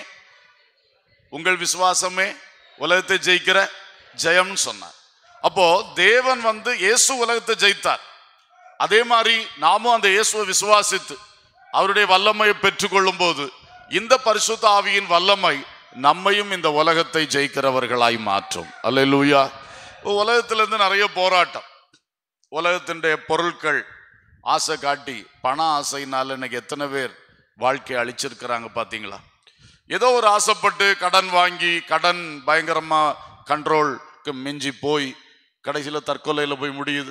உங்கள் விசுவாசமே உலகத்தை ஜெயிக்கிற ஜெயம்னு சொன்னார் அப்போ தேவன் வந்து இயேசு உலகத்தை ஜெயித்தார் அதே மாதிரி நாமும் அந்த இயேசுவை விசுவாசித்து அவருடைய வல்லமையை பெற்றுக்கொள்ளும் போது இந்த பரிசுத்த ஆவியின் வல்லமை நம்மையும் இந்த உலகத்தை ஜெயிக்கிறவர்களாய் மாற்றும் அல்லேலூயா உலகத்திலிருந்து நிறைய போராட்டம் உலகத்தினுடைய பொருட்கள் ஆசை காட்டி பண ஆசைனால இன்னைக்கு எத்தனை பேர் வாழ்க்கையை அழிச்சிருக்கிறாங்க பார்த்தீங்களா ஏதோ ஒரு ஆசைப்பட்டு கடன் வாங்கி கடன் பயங்கரமா கண்ட்ரோலுக்கு மிஞ்சி போய் கடைசியில் தற்கொலையில் போய் முடியுது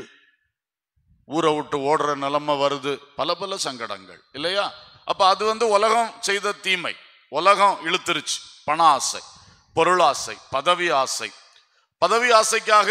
ஊரை விட்டு ஓடுற நிலைமை வருது பல பல சங்கடங்கள் இல்லையா அப்ப அது வந்து உலகம் செய்த தீமை உலகம் இழுத்துருச்சு பண ஆசை பொருள் ஆசை பதவி ஆசை பதவி ஆசைக்காக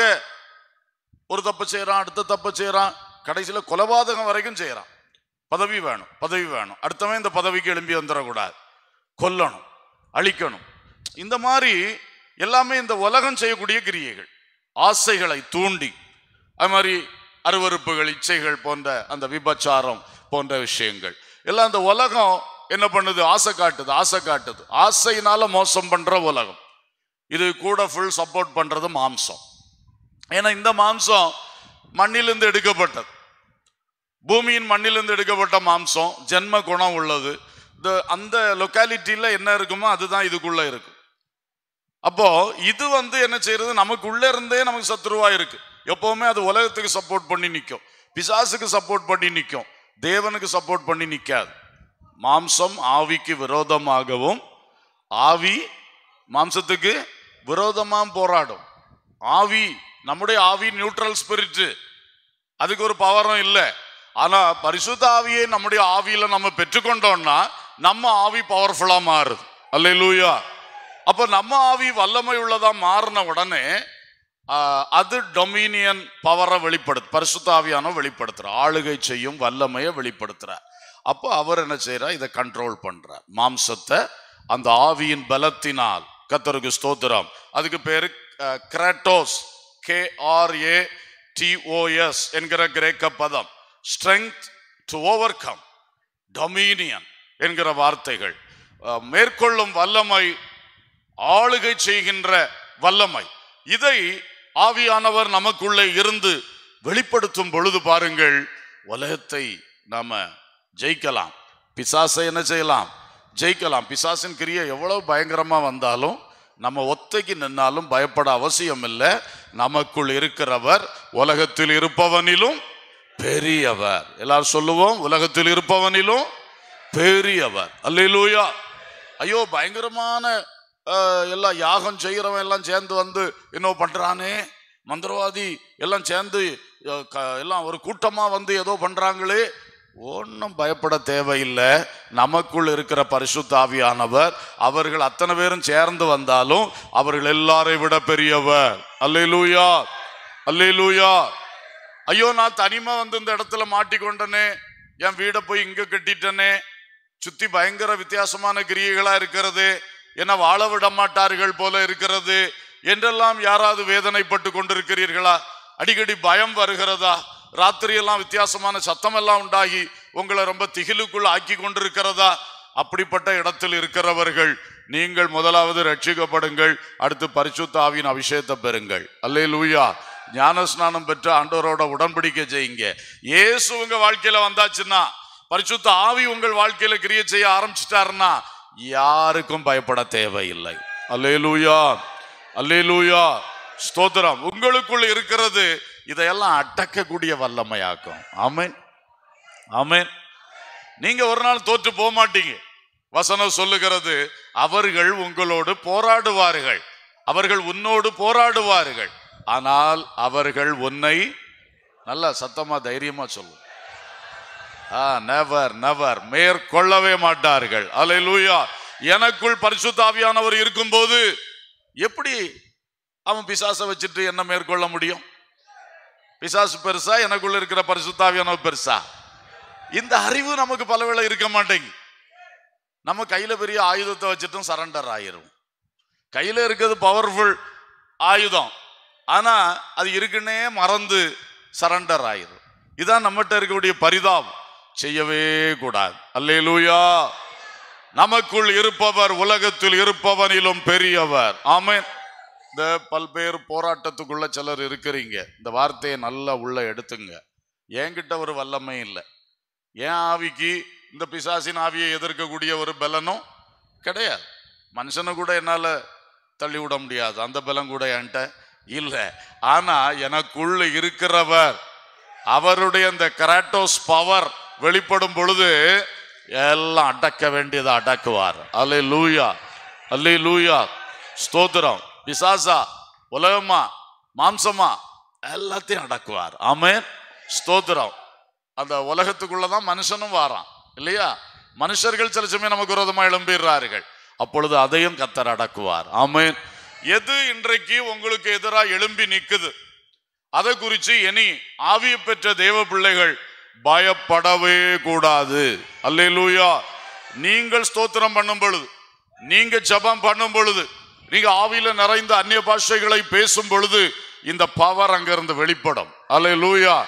ஒரு தப்பு செய்யறான் அடுத்த தப்பு செய்யறான் கடைசியில கொலபாதகம் வரைக்கும் செய்யறான் பதவி வேணும் பதவி வேணும் அடுத்தவன் இந்த பதவிக்கு எழும்பி வந்துடக்கூடாது கொல்லணும் அழிக்கணும் இந்த மாதிரி எல்லாமே இந்த உலகம் செய்யக்கூடிய கிரியைகள் ஆசைகளை தூண்டி அது மாதிரி அருவருப்புகள் இச்சைகள் போன்ற அந்த விபச்சாரம் போன்ற விஷயங்கள் எல்லாம் அந்த உலகம் என்ன பண்ணுது ஆசை காட்டுது ஆசை காட்டுது ஆசையினால மோசம் பண்ற உலகம் இது கூட ஃபுல் சப்போர்ட் பண்றது மாம்சம் ஏன்னா இந்த மாம்சம் மண்ணிலிருந்து எடுக்கப்பட்டது பூமியின் மண்ணிலிருந்து எடுக்கப்பட்ட மாம்சம் ஜென்ம குணம் உள்ளது இந்த அந்த லொக்காலிட்டியில என்ன இருக்குமோ அதுதான் இதுக்குள்ள இருக்கு அப்போ இது வந்து என்ன செய்யறது நமக்குள்ள இருந்தே நமக்கு சத்ருவா இருக்கு எப்பவுமே அது உலகத்துக்கு சப்போர்ட் பண்ணி நிற்கும் பிசாசுக்கு சப்போர்ட் பண்ணி நிற்கும் தேவனுக்கு சப்போர்ட் பண்ணி நிற்காது மாம்சம் ஆவிக்கு விரோதமாகவும் ஆவி மாம்சத்துக்கு விரோதமா போராடும் ஆவி நம்முடைய ஆவி நியூட்ரல் ஸ்பிரிட் அதுக்கு ஒரு பவரும் இல்லை ஆனா பரிசுத்த ஆவியை நம்முடைய ஆவியில நம்ம பெற்றுக்கொண்டோம்னா நம்ம ஆவி பவர்ஃபுல்லா மாறுது அல்லேலூயா அப்ப நம்ம ஆவி வல்லமை உள்ளதா மாறின உடனே ஆஹ், அது டொமினியன் பவரை வெளிப்படுத்து பரிசுத்த ஆவியான வெளிப்படுத்துற ஆளுகை செய்யும் வல்லமையை வெளிப்படுத்துறார் அப்போ அவர் என்ன செய்யறார் இதை கண்ட்ரோல் பண்றார் மாம்சத்தை அந்த ஆவியின் பலத்தினால் கத்தருக்கு ஸ்தோத்திரம் அதுக்கு பேரு கிராட்டோஸ் கே ஆர் ஏ டிஓஎஸ் என்கிற கிரேக்க பதம் strength to overcome dominion என்கிற வார்த்தைகள் அஹ், மேற்கொள்ளும் வல்லமை ஆளுகை செய்கின்ற வல்லமை இதை ஆவியானவர் நமக்குள்ளே இருந்து வெளிப்படுத்தும் பொழுது பாருங்கள் உலகத்தை நாம ஜெயிக்கலாம் பிசாசை என்ன செய்யலாம் ஜெயிக்கலாம் பிசாசின் கிரியை எவ்வளவு பயங்கரமா வந்தாலும் நம்ம ஒத்தைக்கு நின்னாலும் பயப்பட அவசியம் இல்லை நமக்குள் இருக்கிறவர் உலகத்தில் இருப்பவனிலும் பெரியவர் எல்லாரும் சொல்லுவோம் உலகத்தில் இருப்பவனிலும் பெரியவர் அல்லேலூயா ஐயோ பயங்கரமான அஹ், எல்லாம் யாகம் செய்கிறவன் எல்லாம் சேர்ந்து வந்து என்ன பண்றானே மந்திரவாதி எல்லாம் சேர்ந்து அஹ், க- எல்லாம் ஒரு கூட்டமா வந்து ஏதோ பண்றாங்களே ஒன்றும் பயப்பட தேவையில்லை நமக்குள் இருக்கிற பரிசுத்த ஆவியானவர் அவர்கள் அத்தனை பேரும் சேர்ந்து வந்தாலும் அவர்கள் எல்லாரை விட பெரியவர் அல்லேலூயா அல்லேலூயா ஐயோ நான் தனிமா வந்து இந்த இடத்துல மாட்டிக்கொண்டனே என் வீடை போய் இங்க கட்டிட்டனே சுத்தி பயங்கர வித்தியாசமான கிரியைகளா இருக்கிறது என்ன வாழ விட மாட்டார்கள் போல இருக்கிறது என்றெல்லாம் யாராவது வேதனைப்பட்டு கொண்டிருக்கிறீர்களா அடிக்கடி பயம் வருகிறதா ராத்திரியெல்லாம் வித்தியாசமான சத்தம் எல்லாம் உண்டாகி உங்களை ரொம்ப திகிலுக்குள் ஆக்கி கொண்டிருக்கிறதா அப்படிப்பட்ட இடத்தில் இருக்கிறவர்கள் நீங்கள் முதலாவது ரட்சிக்கப்படுங்கள் அடுத்து பரிசுத்த ஆவியின் அபிஷேகத்தை பெறுங்கள் அல்லே லூயா ஞானஸ்நானம் பெற்று ஆண்டவரோட உடன்படிக்கை செய்யுங்க இயேசு உங்க வாழ்க்கையில வந்தாச்சுன்னா பரிசுத்த ஆவி உங்கள் வாழ்க்கையில கிரிய செய்ய ஆரம்பிச்சிட்டாருன்னா யாருக்கும் பயப்பட தேவையில்லை அல்லேலூயா அல்லேலூயா ஸ்தோத்திரம் உங்களுக்குள் இருக்கிறது இதையெல்லாம் அடக்கக்கூடிய வல்லமையாக்கும் ஆமென் ஆமென் நீங்க ஒரு நாள் தோற்று போக மாட்டீங்க வசனம் சொல்லுகிறது அவர்கள் உங்களோடு போராடுவார்கள் அவர்கள் உன்னோடு போராடுவார்கள் ஆனால் அவர்கள் உன்னை நல்லா சத்தமா தைரியமா சொல்லு நெவர் நெவர் மேற்கொள்ளவே மாட்டார்கள் அல்லேலூயா எனக்குள் பரிசுத்தாவியானவர் இருக்கும்போது எப்படி அவன் பிசாசை வச்சுட்டு என்ன மேற்கொள்ள முடியும் பிசாசு பெருசா எனக்குள்ள இருக்கிற பரிசுத்தாவியானவர் பெருசா இந்த அறிவு நமக்கு பலவேளை இருக்க மாட்டேங்குது நம்ம கையில பெரிய ஆயுதத்தை வச்சுட்டும் சரண்டர் ஆயிரும் கையில இருக்கிறது பவர்ஃபுல் ஆயுதம் ஆனா அது இருக்குன்னே மறந்து சரண்டர் ஆயிரும் இதான் நம்மகிட்ட இருக்கக்கூடிய பரிதாபம் செய்யவே கூடாது அல்லேலூயா நமக்குள் இருப்பவர் உலகத்தில் இருப்பவனிலும் பெரியவர் ஆமென் இந்த பல்வேறு போராட்டத்துக்குள்ள சிலர் இருக்கிறீங்க இந்த வார்த்தையை நல்லா உள்ள எடுத்துங்க என்கிட்ட ஒரு வல்லமை இல்லை என் ஆவிக்கு இந்த பிசாசின் ஆவியை எதிர்க்கக்கூடிய ஒரு பலனும் கிடையாது மனுஷனை கூட என்னால தள்ளி விட முடியாது அந்த பலம் கூட என்கிட்ட இல்லை ஆனா எனக்குள்ள இருக்கிறவர் அவருடைய இந்த கராட்டோஸ் பவர் வெளிப்படும் பொழுது எல்லாம் அடக்க வேண்டியதை அடக்குவார் அல்லே லூயா அல்லே லூயா ஸ்தோத்திரம் பிசாசா உலகமா மாம்சமா எல்லாத்தையும் அடக்குவார் ஆமென் ஸ்தோத்திரம் அந்த உலகத்துக்குள்ளதான் மனுஷனும் வாரான் இல்லையா மனுஷர்கள் சில சமயம் நமக்கு விரோதமா எழும்பிடுறார்கள் அப்பொழுது அதையும் கத்தர் அடக்குவார் ஆமென் எது இன்றைக்கு உங்களுக்கு எதிராக எழும்பி நிக்குது அதை குறித்து இனி ஆவியை பெற்ற தேவ பிள்ளைகள் பயப்படவே கூடாது அல்லேலூயா நீங்கள் ஸ்தோத்திரம் பண்ணும் பொழுது நீங்க ஜெபம் பண்ணும் பொழுது நீங்க ஆவியில நிறைந்த அந்நிய பாஷைகளை பேசும் பொழுது இந்த பவர் அங்கிருந்து வெளிப்படும் அல்லேலூயா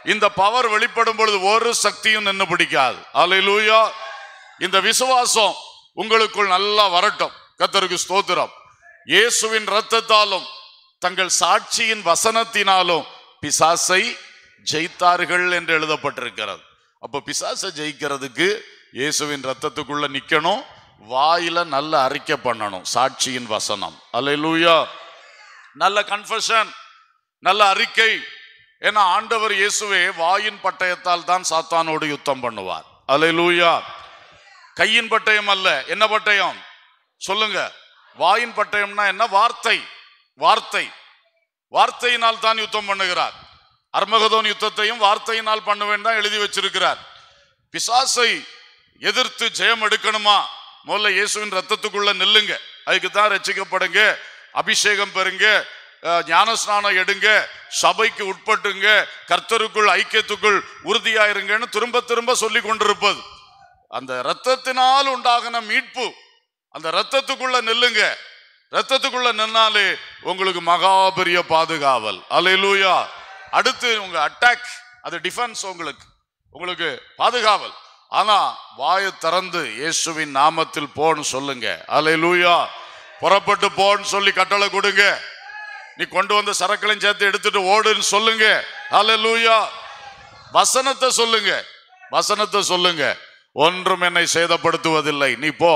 இந்த பவர் வெளிப்படும் பொழுது ஒரு சக்தியும் நின்று பிடிக்காது அல்லேலூயா இந்த விசுவாசம் உங்களுக்குள் நல்லா வரட்டும் கத்தருக்கு ஸ்தோத்திரம் இயேசுவின் இரத்தத்தாலும் தங்கள் சாட்சியின் வசனத்தினாலும் பிசாசை ஜெயித்தார்கள் என்று எழுதப்பட்டிருக்கிறது அப்ப பிசாசை ஜெயிக்கிறதுக்கு இயேசுவின் ரத்தத்துக்குள்ள நிக்கணும் வாயில நல்ல அறிக்கை பண்ணணும் சாட்சியின் வசனம் அல்லேலூயா நல்ல கன்ஃபஷன் நல்ல அறிக்கை ஏன்னா ஆண்டவர் இயேசுவே வாயின் பட்டயத்தால் தான் சாத்தானோடு யுத்தம் பண்ணுவார் அல்லேலூயா கையின் பட்டயம் அல்ல என்ன பட்டயம் சொல்லுங்க வாயின் பட்டயம்னா என்ன வார்த்தை வார்த்தை வார்த்தையினால் தான் யுத்தம் பண்ணுகிறார் அர்மகதோன் யுத்தத்தையும் வார்த்தையினால் பண்ணுவேன் தான் எழுதி வச்சிருக்கிறார் பிசாசை எதிர்த்து ஜெயம் எடுக்கணுமா முதல்ல இயேசுவின் ரத்தத்துக்குள்ள நில்லுங்க அதுக்கு தான் ரட்சிக்கப்படுங்க அபிஷேகம் பெறுங்க அஹ், ஞானஸ்நானம் எடுங்க சபைக்கு உட்பட்டுங்க கர்த்தருக்குள் ஐக்கியத்துக்குள் உறுதியாயிருங்கன்னு திரும்ப திரும்ப சொல்லி கொண்டிருப்பது அந்த ரத்தத்தினால் உண்டாகின மீட்பு அந்த ரத்தத்துக்குள்ள நில்லுங்க ரத்தத்துக்குள்ள நின்னாலே உங்களுக்கு மகா பெரிய பாதுகாவல் அல்லேலூயா அடுத்து உங்க அட்டாக் அது டிஃபென்ஸ் உங்களுக்கு உங்களுக்கு பாதுகாவல் ஆனா வாயை திறந்து இயேசுவின் நாமத்தில் போன்னு சொல்லுங்க அல்லேலூயா புறப்பட்டு போன்னு சொல்லி கட்டளை கொடுங்க நீ கொண்டு வந்த சரக்களையும் சேர்த்து எடுத்துட்டு ஓடுன்னு சொல்லுங்க அல்லேலூயா வசனத்தை சொல்லுங்க வசனத்தை சொல்லுங்க ஒன்றும் என்னை சேதப்படுத்துவதில்லை நீ போ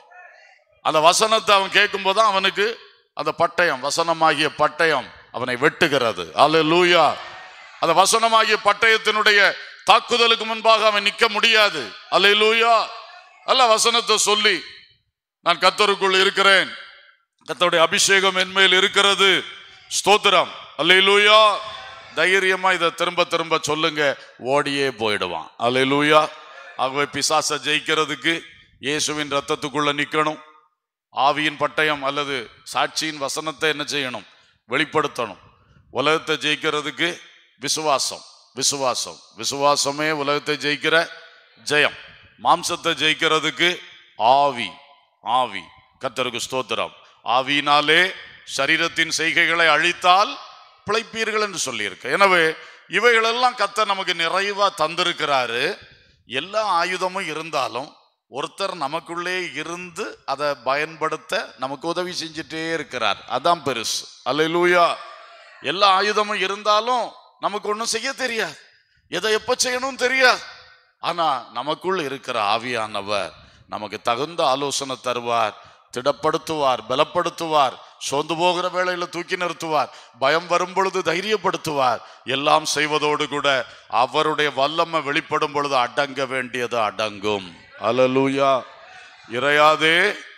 அந்த வசனத்தை அவன் கேட்கும்போது தான் அவனுக்கு அந்த பட்டயம் வசனமாகிய பட்டயம் அவனை வெட்டுகிறது அல்லேலூயா அந்த வசனமாகிய பட்டயத்தினுடைய தாக்குதலுக்கு முன்பாக அவன் நிற்க முடியாது அல்லேலூயா அல்ல வசனத்தை சொல்லி நான் கத்தருக்குள் இருக்கிறேன் கத்தருடைய அபிஷேகம் என்மேல் இருக்கிறது ஸ்தோத்திரம் அல்லேலூயா தைரியமா இதை திரும்ப திரும்ப சொல்லுங்க ஓடியே போயிடுவான் அல்லேலூயா ஆகவே பிசாசை ஜெயிக்கிறதுக்கு இயேசுவின் ரத்தத்துக்குள்ள நிக்கணும் ஆவியின் பட்டயம் அல்லது சாட்சியின் வசனத்தை என்ன செய்யணும் வெளிப்படுத்தணும் உலகத்தை ஜெயிக்கிறதுக்கு விசுவாசம் விசுவாசம் விசுவாசமே உலகத்தை ஜெயிக்கிற ஜெயம் மாம்சத்தை ஜெயிக்கிறதுக்கு ஆவி ஆவி கத்தருக்கு ஸ்தோத்திரம் ஆவியினாலே சரீரத்தின் செய்கைகளை அழித்தால் பிழைப்பீர்கள் என்று சொல்லியிருக்கு எனவே இவைகளெல்லாம் கத்தர் நமக்கு நிறைவா தந்திருக்கிறாரு எல்லா ஆயுதமும் இருந்தாலும் ஒருத்தர் நமக்குள்ளே இருந்து அதை பயன்படுத்த நமக்கு உதவி செஞ்சுட்டே இருக்கிறார் அதான் பெருசு அல்லேலூயா எல்லா ஆயுதமும் இருந்தாலும் நமக்கு ஒன்றும் செய்ய தெரியாது எதை எப்ப செய்யணும் தெரியாது ஆனா நமக்குள் இருக்கிற ஆவியானவர் நமக்கு தகுந்த ஆலோசனை தருவார் திடப்படுத்துவார் பலப்படுத்துவார் சோர்ந்து போகிற வேளையில தூக்கி நிறுத்துவார் பயம் வரும் பொழுது தைரியப்படுத்துவார் எல்லாம் செய்வதோடு கூட அவருடைய வல்லமை வெளிப்படும் பொழுது அடங்க வேண்டியது அடங்கும் அலலூயா இறையாதே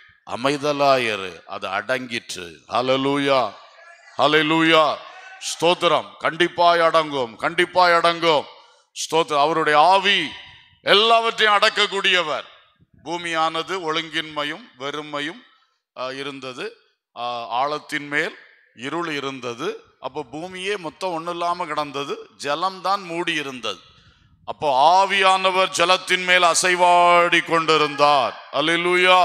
அமைதலாயிரு அது அடங்கிற்று ஹalleluya ஹalleluya ஸ்தோத்திரம் கண்டிப்பாய் அடங்கும் கண்டிப்பாய் அடங்கும் ஸ்தோத்திரம் அவருடைய ஆவி எல்லாவற்றையும் அடக்கக்கூடியவர் பூமியானது ஒழுங்கின்மையும் வெறுமையும் ஆஹ், இருந்தது ஆஹ், ஆழத்தின் மேல் இருள் இருந்தது அப்போ பூமியே மொத்தம் ஒன்றும் இல்லாமல் கிடந்தது ஜலம்தான் மூடி இருந்தது அப்போ ஆவியானவர் ஜலத்தின் மேல் அசைவாடி கொண்டிருந்தார் அல்லேலூயா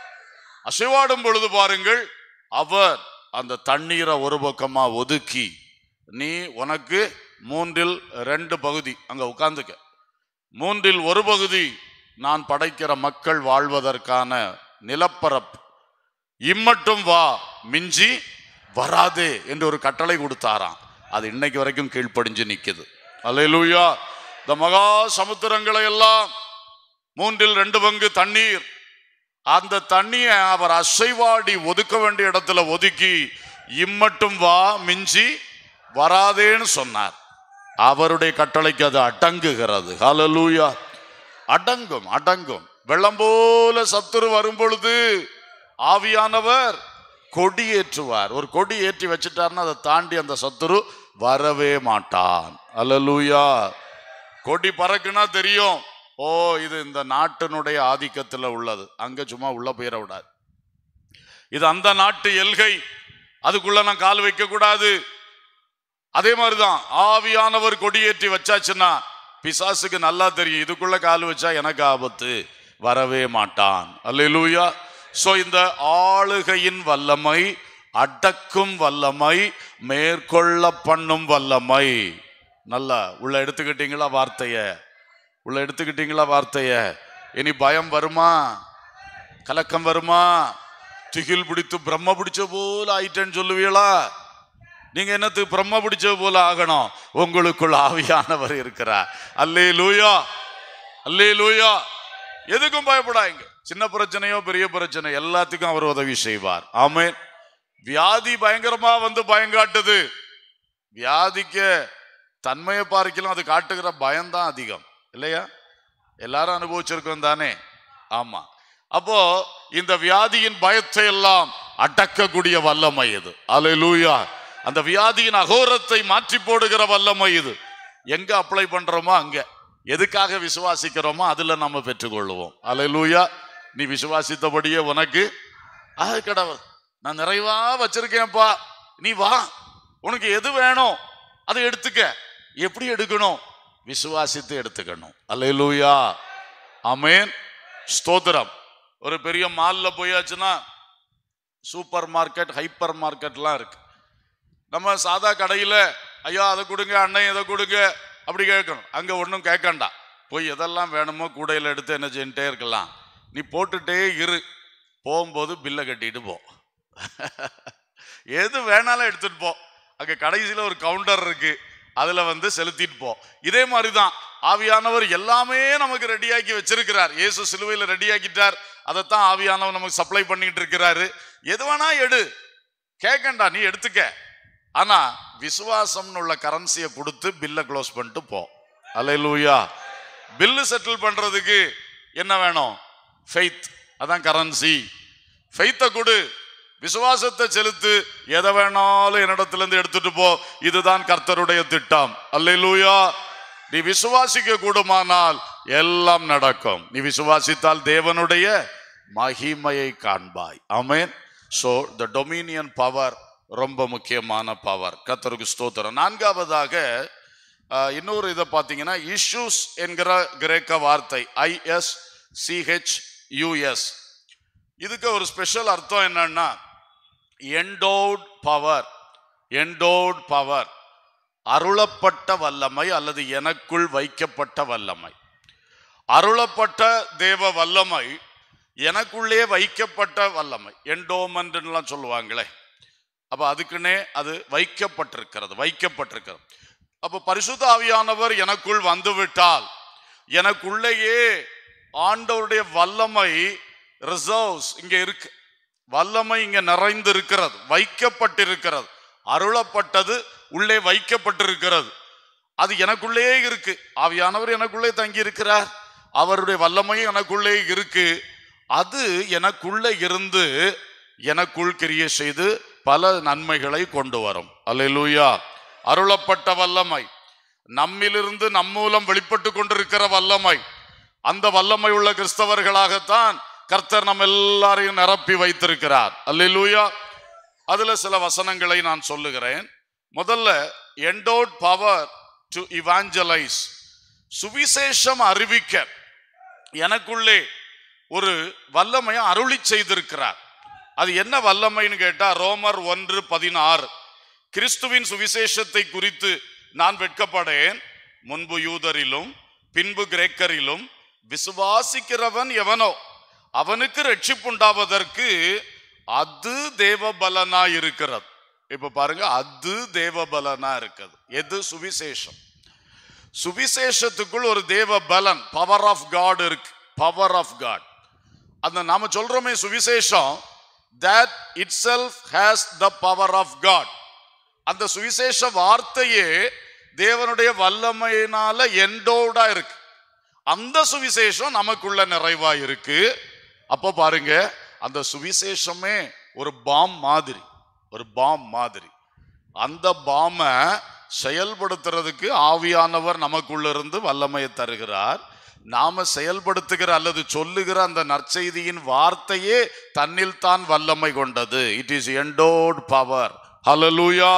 அசைவாடும் பொழுது பாருங்கள் அவர் அந்த தண்ணீரை ஒரு பக்கமா ஒதுக்கி நீ உனக்கு மூன்றில் ரெண்டு பகுதி அங்க உட்கார்ந்துக்க மூன்றில் ஒரு பகுதி நான் படைக்கிற மக்கள் வாழ்வதற்கான நிலப்பரப்பு இம்மட்டும் வா மிஞ்சி வராதே என்று ஒரு கட்டளை கொடுத்தாராம் அது இன்னைக்கு வரைக்கும் கீழ்ப்படிஞ்சு நிக்குது அல்லேலூயா இந்த மகா சமுத்திரங்களை எல்லாம் மூன்றில் ரெண்டு பங்கு தண்ணீர் அந்த தண்ணியை அவர் அசைவாடி ஒதுக்க வேண்டிய இடத்துல ஒதுக்கி இம்மட்டும் வா மிஞ்சி வராதேன்னு சொன்னார் அவருடைய கட்டளைக்கு அது அடங்குகிறது ஹalleluya அடங்கும் அடங்கும் வெள்ளம் போல சத்துரு வரும் பொழுது ஆவியானவர் கொடி ஏற்றுவார் ஒரு கொடி ஏற்றி வச்சுட்டாருன்னா அதை தாண்டி அந்த சத்துரு வரவே மாட்டான் அல்லலூயா கொடி பறக்குன்னா தெரியும் ஓ இது இந்த நாட்டினுடைய ஆதிக்கத்தில் உள்ளது அங்க சும்மா உள்ள போயிட விடாது இது அந்த நாட்டு எல்கை அதுக்குள்ள நான் கால் வைக்க கூடாது அதே மாதிரிதான் ஆவியானவர் கொடியேற்றி வச்சாச்சுன்னா பிசாசுக்கு நல்லா தெரியும் இதுக்குள்ள கால் வச்சா எனக்கு ஆபத்து வரவே மாட்டான் அல்லேலூயா சோ இந்த ஆளுகையின் வல்லமை அடக்கும் வல்லமை மேற்கொள்ள பண்ணும் வல்லமை நல்லா உள்ள எடுத்துக்கிட்டீங்களா வார்த்தைய உள்ள எடுத்துக்கிட்டீங்களா வார்த்தைய இனி பயம் வருமா கலக்கம் வருமா திகில் பிடித்து பிரம்ம பிடிச்ச போல ஆயிட்டேன்னு சொல்லுவீங்களா நீங்க என்னத்துக்கு பிரம்ம பிடிச்ச போல ஆகணும் உங்களுக்குள் ஆவியானவர் இருக்கிறார் அல்லே லூயா அல்லே லூயா எதுக்கும் பயப்படாதீங்க சின்ன பிரச்சனையோ பெரிய பிரச்சனை எல்லாத்துக்கும் அவர் உதவி செய்வார் ஆமென் வியாதி பயங்கரமா வந்து பயங்காட்டுது வியாதிக்கு தன்மையை பார்க்கலாம் அது காட்டுகிற பயம்தான் அதிகம் இல்லையா எல்லாரும் அனுபவிச்சிருக்கோம் தானே ஆமா அப்போ இந்த வியாதியின் பயத்தை எல்லாம் அடக்கக்கூடிய வல்லமை இது அல்லேலூயா அந்த வியாதியின் அகோரத்தை மாற்றி போடுகிற வல்லமை இது எங்க அப்ளை பண்றோமோ அங்க எதுக்காக விசுவாசிக்கிறோமோ அதுல நம்ம பெற்றுக்கொள்வோம் அல்லேலூயா நீ விசுவாசித்தபடியே உனக்கு அது கடவுள் நான் நிறைவா வச்சிருக்கேன்ப்பா நீ வா உனக்கு எது வேணும் அதை எடுத்துக்க எப்படி எடுக்கணும் விசுவாசித்து எடுத்துக்கணும் அல்லேலூயா ஆமென் ஸ்தோத்திரம் ஒரு பெரிய மால்ல போயாச்சுன்னா சூப்பர் மார்க்கெட் ஹைப்பர் மார்க்கெட்லாம் இருக்கு நம்ம சாதா கடையில ஐயா அதை கொடுங்க அண்ணன் இதை கொடுங்க அப்படி கேட்கணும் அங்க ஒன்றும் கேட்கண்டா போய் எதெல்லாம் வேணுமோ கூடையில் எடுத்து என்ன செஞ்சுட்டே இருக்கலாம் நீ போட்டுட்டே இரு போகும்போது பில்லை கட்டிட்டு போ எது வேணாலும் எடுத்துட்டு போ அங்க கடைசியில ஒரு கவுண்டர் இருக்கு அதுல வந்து செலுத்திட்டு போ இதே மாதிரிதான் ஆவியானவர் எல்லாமே நமக்கு ரெடியாக்கி வச்சிருக்கிறார் இயேசு சிலுவையில் ரெடியாக்கிட்டார் அதைத்தான் ஆவியானவர் நமக்கு சப்ளை பண்ணிட்டு இருக்கிறாரு எது வேணா எடு கேட்கண்டா நீ எடுத்துக்க ஆனா விசுவாசம்னு உள்ள கரன்சியை கொடுத்து பில்லை க்ளோஸ் பண்ணிட்டு போ அல்லேலூயா பில்லு செட்டில் பண்றதுக்கு என்ன வேணும் ஃபெய்த் அதான் கரன்சி ஃபெய்த்தை கொடு விசுவாசத்தை செலுத்து எதை வேணாலும் என்னிடத்துல இருந்து எடுத்துட்டு போ இதுதான் கர்த்தருடைய திட்டம் அல்லேலூயா நீ விசுவாசிக்க கூடுமானால் எல்லாம் நடக்கும் நீ விசுவாசித்தால் தேவனுடைய மகிமையை காண்பாய் ஆமென் சோ த டொமினியன் பவர் ரொம்ப முக்கியமான பவர் கர்த்தருக்கு ஸ்தோத்திரம் நான்காவதாக அஹ், இன்னொரு இதை பார்த்தீங்கன்னா இஷ்யூஸ் என்கிற கிரேக்க வார்த்தை ஐஎஸ் சிஹெச் யூஎஸ் இதுக்கு ஒரு ஸ்பெஷல் அர்த்தம் என்னன்னா எண்டோட் பவர் எண்டோட் பவர் அருளப்பட்ட வல்லமை அல்லது எனக்குள் வைக்கப்பட்ட வல்லமை அருளப்பட்ட தேவ வல்லமை எனக்குள்ளே வைக்கப்பட்ட வல்லமை என்டோமெண்ட்லாம் சொல்லுவாங்களே அப்ப அதுக்குன்னே அது வைக்கப்பட்டிருக்கிறது வைக்கப்பட்டிருக்கிறது அப்ப பரிசுத்த ஆவியானவர் எனக்குள் வந்துவிட்டால் எனக்குள்ளேயே ஆண்டவருடைய வல்லமை ரிசர்வ்ஸ் இங்க இருக்கு வல்லமை இங்க நிறைந்து இருக்கிறது வைக்கப்பட்டிருக்கிறது அருளப்பட்டது உள்ளே வைக்கப்பட்டிருக்கிறது அது எனக்குள்ளே இருக்கு ஆவியானவர் எனக்குள்ளே தங்கி இருக்கிறார் அவருடைய வல்லமையும் எனக்குள்ளே இருக்கு அது எனக்குள்ளே இருந்து எனக்குள் கிரியை செய்து பல நன்மைகளை கொண்டு வரும் அல்லேலூயா அருளப்பட்ட வல்லமை நம்மிலிருந்து நம் மூலம் வெளிப்பட்டு கொண்டிருக்கிற வல்லமை அந்த வல்லமை உள்ள கிறிஸ்தவர்களாகத்தான் கர்த்தர் நம்ம எல்லாரையும் நிரப்பி வைத்திருக்கிறார் அல்லேலூயா அதுல சில வசனங்களை நான் சொல்லுகிறேன் முதல்ல எண்டோட் பவர் டு இவாஞ்சலைஸ் சுவிசேஷம் அறிவிக்க எனக்குள்ளே ஒரு வல்லமையை அருளி செய்திருக்கிறார் அது என்ன வல்லமைன்னு கேட்டா ரோமர் ஒன்று பதினாறு கிறிஸ்துவின் சுவிசேஷத்தை குறித்து நான் வெட்கப்படேன் முன்பு யூதரிலும் பின்பு கிரேக்கரிலும் விசுவாசிக்கிறவன் எவனோ அவனுக்கு ரட்சிப்புண்டாவதற்கு அது தேவ பலனா இருக்கிறது இப்ப பாருங்க அது தேவ பலனா இருக்குது எது சுவிசேஷம் சுவிசேஷத்துக்குள் ஒரு தேவ பலன் பவர் ஆஃப் காட் இருக்கு பவர் ஆஃப் காட் அந்த நாம சொல்றோமே சுவிசேஷம் that itself has the power of God அந்த சுவிசேஷ வார்த்தையே தேவனுடைய வல்லமையினால எண்டோடா இருக்கு அந்த சுவிசேஷம் நமக்குள்ள நிறைவா இருக்கு அப்போ பாருங்க அந்த சுவிசேஷமே ஒரு பாம் மாதிரி ஒரு பாம் மாதிரி அந்த பாம செயல்படுத்துறதுக்கு ஆவியானவர் நமக்குள்ள இருந்து வல்லமையை தருகிறார் நாம செயல்படுத்துகிற அல்லது சொல்லுகிற அந்த நற்செய்தியின் வார்த்தையே தன்னில் தான் வல்லமை கொண்டது இட் இஸ் எண்டோட் பவர் ஹalleluya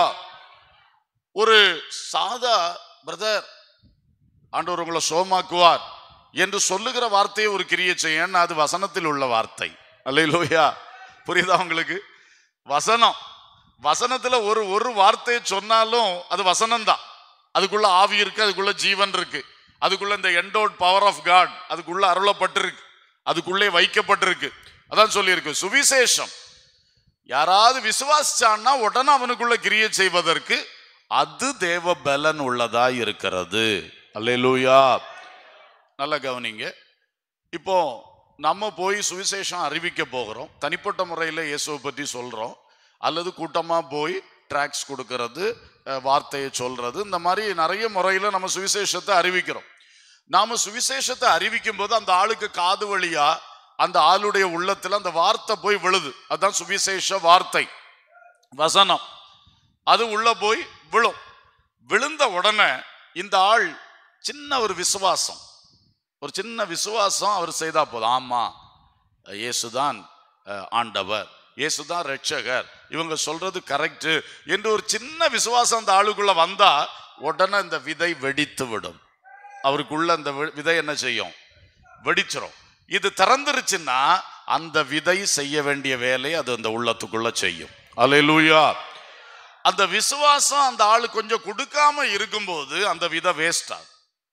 ஒரு சாதா பிரதர் ஆண்டவர் உங்களை சோமாக்குவார் என்று சொல்லுகிற வார்த்தையை ஒரு கிரியை செய்ய அது வசனத்தில் உள்ள வார்த்தை அல்லையிலோயா புரியுதா உங்களுக்கு வசனம் வசனத்துல ஒரு ஒரு வார்த்தையை சொன்னாலும் அது வசனம்தான் அதுக்குள்ள ஆவி இருக்கு அதுக்குள்ள ஜீவன் இருக்கு அதுக்குள்ள இந்த எண்டோட் பவர் ஆஃப் காட் அதுக்குள்ள அருளப்பட்டிருக்கு அதுக்குள்ளே வைக்கப்பட்டிருக்கு அதான் சொல்லியிருக்கு சுவிசேஷம் யாராவது விசுவாசிச்சான்னா உடனே அவனுக்குள்ள கிரியை செய்வதற்கு அது தேவ பலன் உள்ளதா இருக்கிறது அல்லேலூயா நல்ல கவனிங்க இப்போ நம்ம போய் சுவிசேஷம் அறிவிக்க போகிறோம் தனிப்பட்ட முறையில் இயேசுவை பற்றி சொல்றோம் அல்லது கூட்டமா போய் ட்ராக்ஸ் கொடுக்கறது அஹ், வார்த்தையை சொல்றது இந்த மாதிரி நிறைய முறையில் நம்ம சுவிசேஷத்தை அறிவிக்கிறோம் நாம சுவிசேஷத்தை அறிவிக்கும் போது அந்த ஆளுக்கு காது வழியா அந்த ஆளுடைய உள்ளத்துல அந்த வார்த்தை போய் விழுது அதான் சுவிசேஷ வார்த்தை வசனம் அது உள்ள போய் விழும் விழுந்த உடனே இந்த ஆள் சின்ன ஒரு விசுவாசம் ஒரு சின்ன விசுவாசம் அவர் செய்தா போதும் ஆமா இயேசுதான் அஹ், ஆண்டவர் இயேசுதான் ரட்சகர் இவங்க சொல்றது கரெக்ட் என்று ஒரு சின்ன விசுவாசம் அந்த ஆளுக்குள்ள வந்தா உடனே இந்த விதை வெடித்து விடும் அவருக்குள்ள அந்த வி- விதை என்ன செய்யும் வெடிச்சிரும் இது திறந்துருச்சுன்னா அந்த விதை செய்ய வேண்டிய வேலையை அது அந்த உள்ளத்துக்குள்ள செய்யும் அல்லேலூயா அந்த விசுவாசம் அந்த ஆளு கொஞ்சம் கொடுக்காம இருக்கும்போது அந்த விதை வேஸ்ட் ஆகும்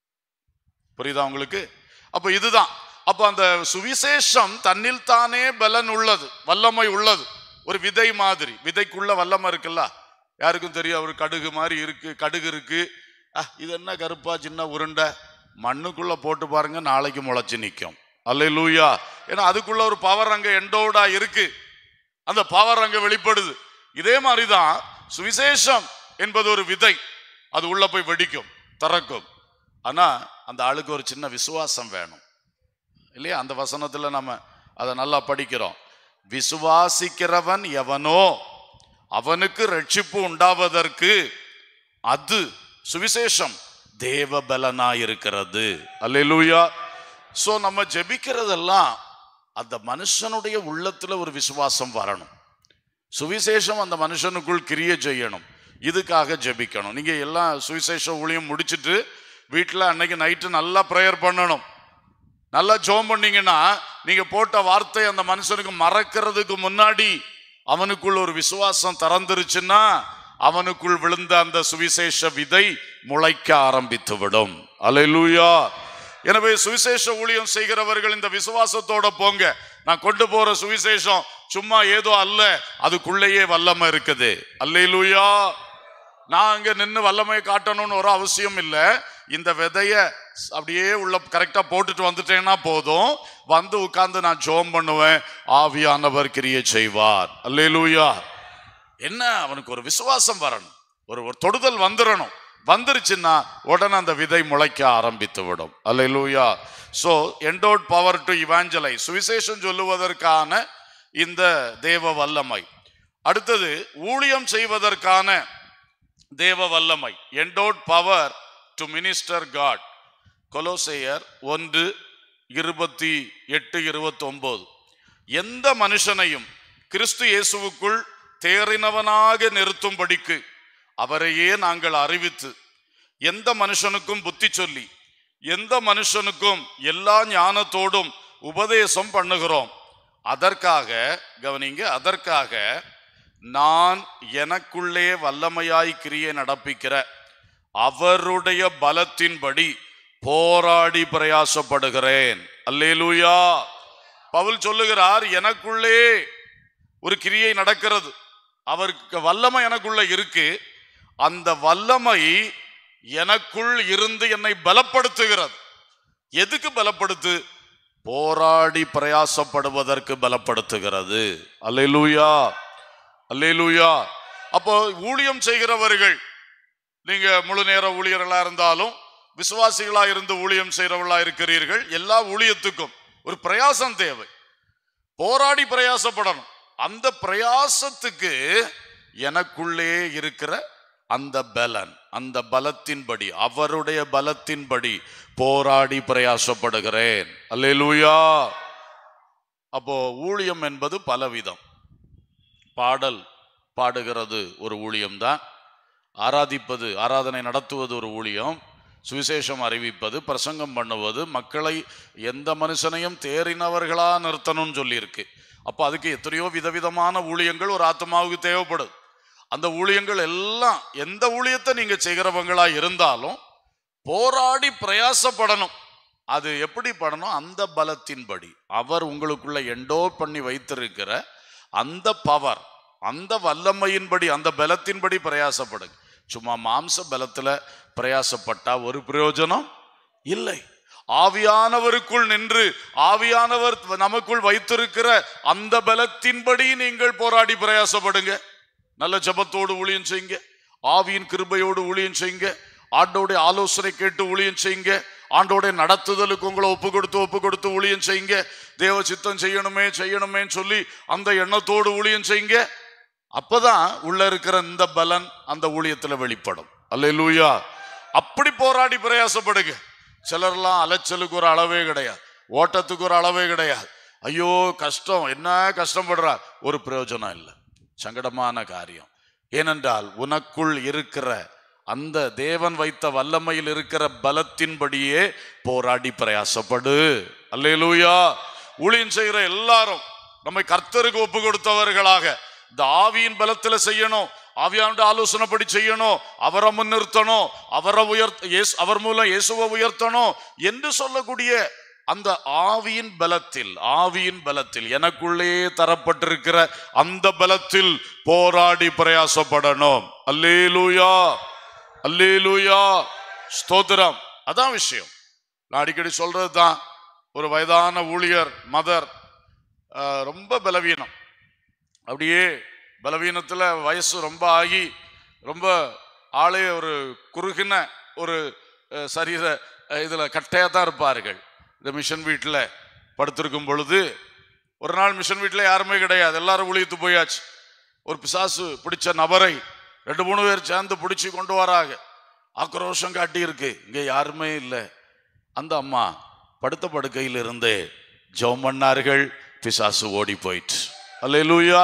புரியுதா உங்களுக்கு அப்ப இதுதான் அப்ப அந்த சுவிசேஷம் தன்னில் தானே பலன் உள்ளது வல்லமை உள்ளது ஒரு விதை மாதிரி விதைக்குள்ள வல்லமை இருக்குல்ல யாருக்கும் தெரியும் அவர் கடுகு மாதிரி இருக்கு கடுகு இருக்கு அஹ், இது என்ன கருப்பா சின்ன உருண்டை மண்ணுக்குள்ள போட்டு பாருங்க நாளைக்கு முளைச்சு நிற்கும் அல்ல லூயா ஏன்னா அதுக்குள்ள ஒரு பவர் அங்க எண்டோடா இருக்கு அந்த பவர் அங்க வெளிப்படுது இதே மாதிரிதான் சுவிசேஷம் என்பது ஒரு விதை அது உள்ள போய் வெடிக்கும் திறக்கும் ஆனா அந்த ஆளுக்கு ஒரு சின்ன விசுவாசம் வேணும் இல்லையா அந்த வசனத்துல நம்ம அதை நல்லா படிக்கிறோம் விசுவாசிக்கிறவன் எவனோ அவனுக்கு ரட்சிப்பு உண்டாவதற்கு அது சுவிசேஷம் தேவ பலனா இருக்கிறது அல்லேலூயா சோ நம்ம ஜெபிக்கிறதெல்லாம் அந்த மனுஷனுடைய உள்ளத்துல ஒரு விசுவாசம் வரணும் சுவிசேஷம் அந்த மனுஷனுக்குள் கிரிய செய்யணும் இதுக்காக ஜெபிக்கணும் நீங்க எல்லாம் சுவிசேஷ ஊழியம் முடிச்சிட்டு வீட்டில் அன்னைக்கு நைட்டு நல்லா ப்ரேயர் பண்ணணும் நல்லா ஜோம் பண்ணீங்கன்னா நீங்க போட்ட வார்த்தை அந்த மனுஷனுக்கு மறக்கிறதுக்கு முன்னாடி அவனுக்குள் ஒரு விசுவாசம் திறந்துருச்சுன்னா அவனுக்குள் விழுந்த அந்த சுவிசேஷ விதை முளைக்க ஆரம்பித்து விடும் அல்லேலூயா எனவே சுவிசேஷ ஊழியம் செய்கிறவர்கள் இந்த விசுவாசத்தோட போங்க நான் கொண்டு போற சுவிசேஷம் சும்மா ஏதோ அல்ல அதுக்குள்ளேயே வல்லமை இருக்குது அல்லேலூயா நான் அங்க நின்று வல்லமை காட்டணும்னு ஒரு அவசியம் இல்லை இந்த விதைய அப்படியே உள்ள கரெக்டா போட்டுட்டு வந்துட்டேன்னா போதும் வந்து உட்கார்ந்து நான் ஜோம் பண்ணுவேன் ஆவியானவர் கிரியை செய்வார் அல்லேலூயா என்ன அவனுக்கு ஒரு விசுவாசம் வரணும் ஒரு ஒரு தொடுதல் வந்துடணும் வந்துருச்சுன்னா உடனே அந்த விதை முளைக்க ஆரம்பித்து விடும் அல்லேலூயா ஸோ எண்டோட் பவர் டு இவாஞ்சலை சுவிசேஷம் சொல்லுவதற்கான இந்த தேவ வல்லமை அடுத்தது ஊழியம் செய்வதற்கான தேவ வல்லமை endowed power to minister God கொலோசையர் ஒன்று இருபத்தி எட்டு இருபத்தொன்பது எந்த மனுஷனையும் கிறிஸ்து இயேசுவுக்குள் தேறினவனாக நிறுத்தும்படிக்கு அவரையே நாங்கள் அறிவித்து எந்த மனுஷனுக்கும் புத்தி சொல்லி எந்த மனுஷனுக்கும் எல்லா ஞானத்தோடும் உபதேசம் பண்ணுகிறோம் அதற்காக கவனிங்க அதற்காக நான் எனக்குள்ளே வல்லமையாய் கிரியை நடப்பிக்கிற அவருடைய பலத்தின்படி போராடி பிரயாசப்படுகிறேன் அல்லேலூயா பவுல் சொல்லுகிறார் எனக்குள்ளே ஒரு கிரியை நடக்கிறது அவருக்கு வல்லமை எனக்குள்ள இருக்கு அந்த வல்லமை எனக்குள் இருந்து என்னை பலப்படுத்துகிறது எதுக்கு பலப்படுத்து போராடி பிரயாசப்படுவதற்கு பலப்படுத்துகிறது அல்லேலூயா அல்லேலூயா அப்போ ஊழியம் செய்கிறவர்கள் நீங்க முழு நேர ஊழியர்களா இருந்தாலும் விசுவாசிகளா இருந்து ஊழியம் செய்கிறவர்களா இருக்கிறீர்கள் எல்லா ஊழியத்துக்கும் ஒரு பிரயாசம் தேவை போராடி பிரயாசப்படணும் அந்த பிரயாசத்துக்கு எனக்குள்ளே இருக்கிற அந்த பலன் அந்த பலத்தின்படி அவருடைய பலத்தின்படி போராடி பிரயாசப்படுகிறேன் அல்லேலூயா அப்போ ஊழியம் என்பது பலவிதம் பாடல் பாடுகிறது ஒரு ஊழியம்தான் ஆராதிப்பது ஆராதனை நடத்துவது ஒரு ஊழியம் சுவிசேஷம் அறிவிப்பது பிரசங்கம் பண்ணுவது மக்களை எந்த மனுஷனையும் தேறினவர்களா நிறுத்தணும்னு சொல்லியிருக்கு அப்போ அதுக்கு எத்தனையோ விதவிதமான ஊழியங்கள் ஒரு ஆத்மாவுக்கு தேவைப்படுது அந்த ஊழியங்கள் எல்லாம் எந்த ஊழியத்தை நீங்க செய்கிறவங்களா இருந்தாலும் போராடி பிரயாசப்படணும் அது எப்படி படணும் அந்த பலத்தின்படி அவர் உங்களுக்குள்ள எண்டோ பண்ணி வைத்திருக்கிற அந்த பவர் அந்த வல்லமையின்படி அந்த பலத்தின்படி பிரயாசப்படுங்க சும்மா மாம்ச பலத்துல பிரயாசப்பட்டா ஒரு பிரயோஜனம் இல்லை ஆவியானவருக்குள் நின்று ஆவியானவர் நமக்குள் வைத்திருக்கிற அந்த பலத்தின்படி நீங்கள் போராடி பிரயாசப்படுங்க நல்ல ஜெபத்தோடு ஊழியம் செய்யுங்க ஆவியின் கிருபையோடு ஊழியம் செய்யுங்க ஆண்டோடைய ஆலோசனை கேட்டு ஊழியம் செய்யுங்க ஆண்டோடைய நடத்துதலுக்கு உங்களை ஒப்பு கொடுத்து ஒப்பு கொடுத்து ஊழியம் செய்யுங்க தேவ சித்தம் செய்யணுமே செய்யணுமேன்னு சொல்லி அந்த எண்ணத்தோடு ஊழியம் செய்யுங்க அப்பதான் உள்ள இருக்கிற இந்த பலன் அந்த ஊழியத்துல வெளிப்படும் அல்லேலூயா அப்படி போராடி பிரயாசப்படுங்க சிலர்லாம் அலைச்சலுக்கு ஒரு அளவே கிடையாது ஓட்டத்துக்கு ஒரு அளவே கிடையாது ஐயோ கஷ்டம் என்ன கஷ்டப்படுறா ஒரு பிரயோஜனம் இல்லை சங்கடமான காரியம் ஏனென்றால் உனக்குள் இருக்கிற அந்த தேவன் வைத்த வல்லமையில் இருக்கிற பலத்தின்படியே போராடி பிரயாசப்படு அல்லேலூயா ஊழியம் செய்கிற எல்லாரும் நம்மை கர்த்தருக்கு ஒப்பு கொடுத்தவர்களாக இந்த ஆவியின் பலத்துல செய்யணும் ஆவியாண்ட ஆலோசனைப்படி செய்யணும் அவரை முன்னிறுத்தணும் அவரை உயர்த்த இயேசு- அவர் மூலம் இயேசுவை உயர்த்தணும் என்று சொல்லக்கூடிய அந்த ஆவியின் பலத்தில் ஆவியின் பலத்தில் எனக்குள்ளே தரப்பட்டிருக்கிற அந்த பலத்தில் போராடி பிரயாசப்படணும் அல்லேலூயா அல்லேலூயா ஸ்தோத்திரம் அதான் விஷயம் நான் அடிக்கடி சொல்றது தான் ஒரு வயதான ஊழியர் மதர் ரொம்ப பலவீனம் அப்படியே பலவீனத்துல வயசு ரொம்ப ஆகி ரொம்ப ஆளே ஒரு குறுகின ஒரு அஹ், சரீர அஹ், இதுல கட்டையா தான் இருப்பார்கள் இந்த மிஷன் வீட்டில் படுத்திருக்கும் பொழுது ஒரு நாள் மிஷன் வீட்டில் யாருமே கிடையாது எல்லாரும் ஊழியத்து போயாச்சு ஒரு பிசாசு பிடிச்ச நபரை ரெண்டு மூணு பேர் சேர்ந்து பிடிச்சி கொண்டு வராங்க ஆக்ரோஷம் காட்டி இருக்கு இங்க யாருமே இல்லை அந்த அம்மா படுத்த படுக்கையில் இருந்தே ஜெபம் பண்ணார்கள் பிசாசு ஓடி போயிட்டு அல்லேலூயா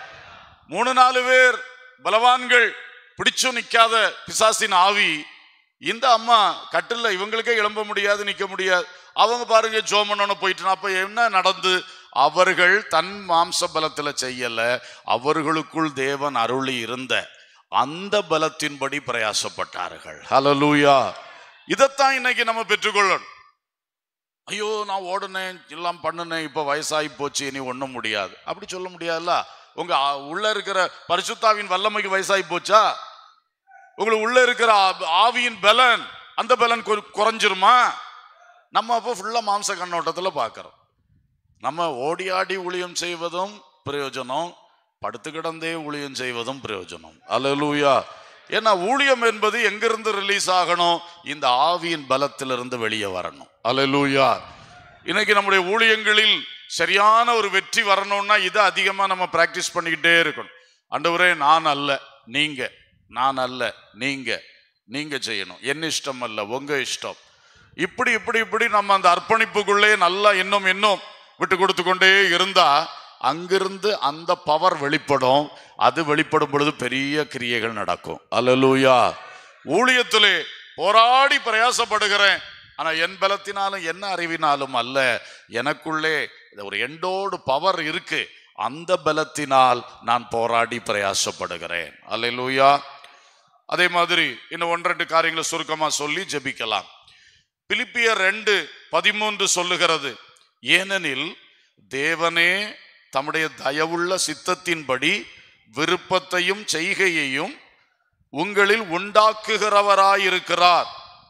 மூணு நாலு பேர் பலவான்கள் பிடிச்சும் நிக்காத பிசாசின் ஆவி இந்த அம்மா கட்டில்ல இவங்களுக்கே எழும்ப முடியாது நிக்க முடியாது அவங்க பாருங்க ஜோமனோன்னு போயிட்டு அப்ப என்ன நடந்து அவர்கள் தன் மாம்ச பலத்துல செய்யல அவர்களுக்குள் தேவன் அருளி இருந்த அந்த பலத்தின்படி பிரயாசப்பட்டார்கள் ஹalleluya இதைத்தான் இன்னைக்கு நம்ம பெற்றுக்கொள்ளணும் ஐயோ நான் ஓடுனேன் எல்லாம் பண்ணுனேன் இப்ப வயசாகி போச்சு இனி ஒண்ணும் முடியாது அப்படி சொல்ல முடியாதுல்ல உங்க ஆ- உள்ள இருக்கிற பரிசுத்தாவின் வல்லமைக்கு வயசாகி போச்சா உங்களுக்கு உள்ள இருக்கிற ஆ- ஆவியின் பலன் அந்த பலன் கொ- குறைஞ்சிருமா நம்ம அப்போ ஃபுல்லா மாம்ச கண்ணோட்டத்துல பார்க்கறோம் நம்ம ஓடி ஆடி ஊழியம் செய்வதும் பிரயோஜனம் படுத்து கிடந்தே ஊழியம் செய்வதும் பிரயோஜனம் அல்லேலூயா ஏன்னா ஊழியம் என்பது எங்கிருந்து ரிலீஸ் ஆகணும் இந்த ஆவியின் பலத்திலிருந்து வெளியே வரணும் அல்லேலூயா இன்னைக்கு நம்முடைய ஊழியங்களில் சரியான ஒரு வெற்றி வரணும்னா இதை அதிகமா நம்ம பிராக்டிஸ் பண்ணிக்கிட்டே இருக்கணும் ஆண்டவரே நான் அல்ல நீங்க நான் அல்ல நீங்க நீங்க செய்யணும் என் இஷ்டம் அல்ல உங்க இஷ்டம் இப்படி இப்படி இப்படி நம்ம அந்த அர்ப்பணிப்புக்குள்ளே நல்லா இன்னும் இன்னும் விட்டு கொடுத்து கொண்டே இருந்தா அங்கிருந்து அந்த பவர் வெளிப்படும் அது வெளிப்படும் பொழுது பெரிய கிரியைகள் நடக்கும் அல்லேலூயா ஊழியத்திலே போராடி பிரயாசப்படுகிறேன் ஆனா என் பலத்தினாலும் என்ன அறிவினாலும் அல்ல எனக்குள்ளே இந்த ஒரு எண்டோடு பவர் இருக்கு அந்த பலத்தினால் நான் போராடி பிரயாசப்படுகிறேன் அல்லேலூயா அதே மாதிரி இன்னும் ஒன்றெண்டு காரியங்களை சுருக்கமா சொல்லி ஜெபிக்கலாம் பிலிப்பியர் ரெண்டு பதிமூன்று சொல்லுகிறது ஏனெனில் தேவனே தம்முடைய தயவுள்ள சித்தத்தின்படி விருப்பத்தையும் செய்கையையும் உங்களில் உண்டாக்குகிறவராயிருக்கிறார்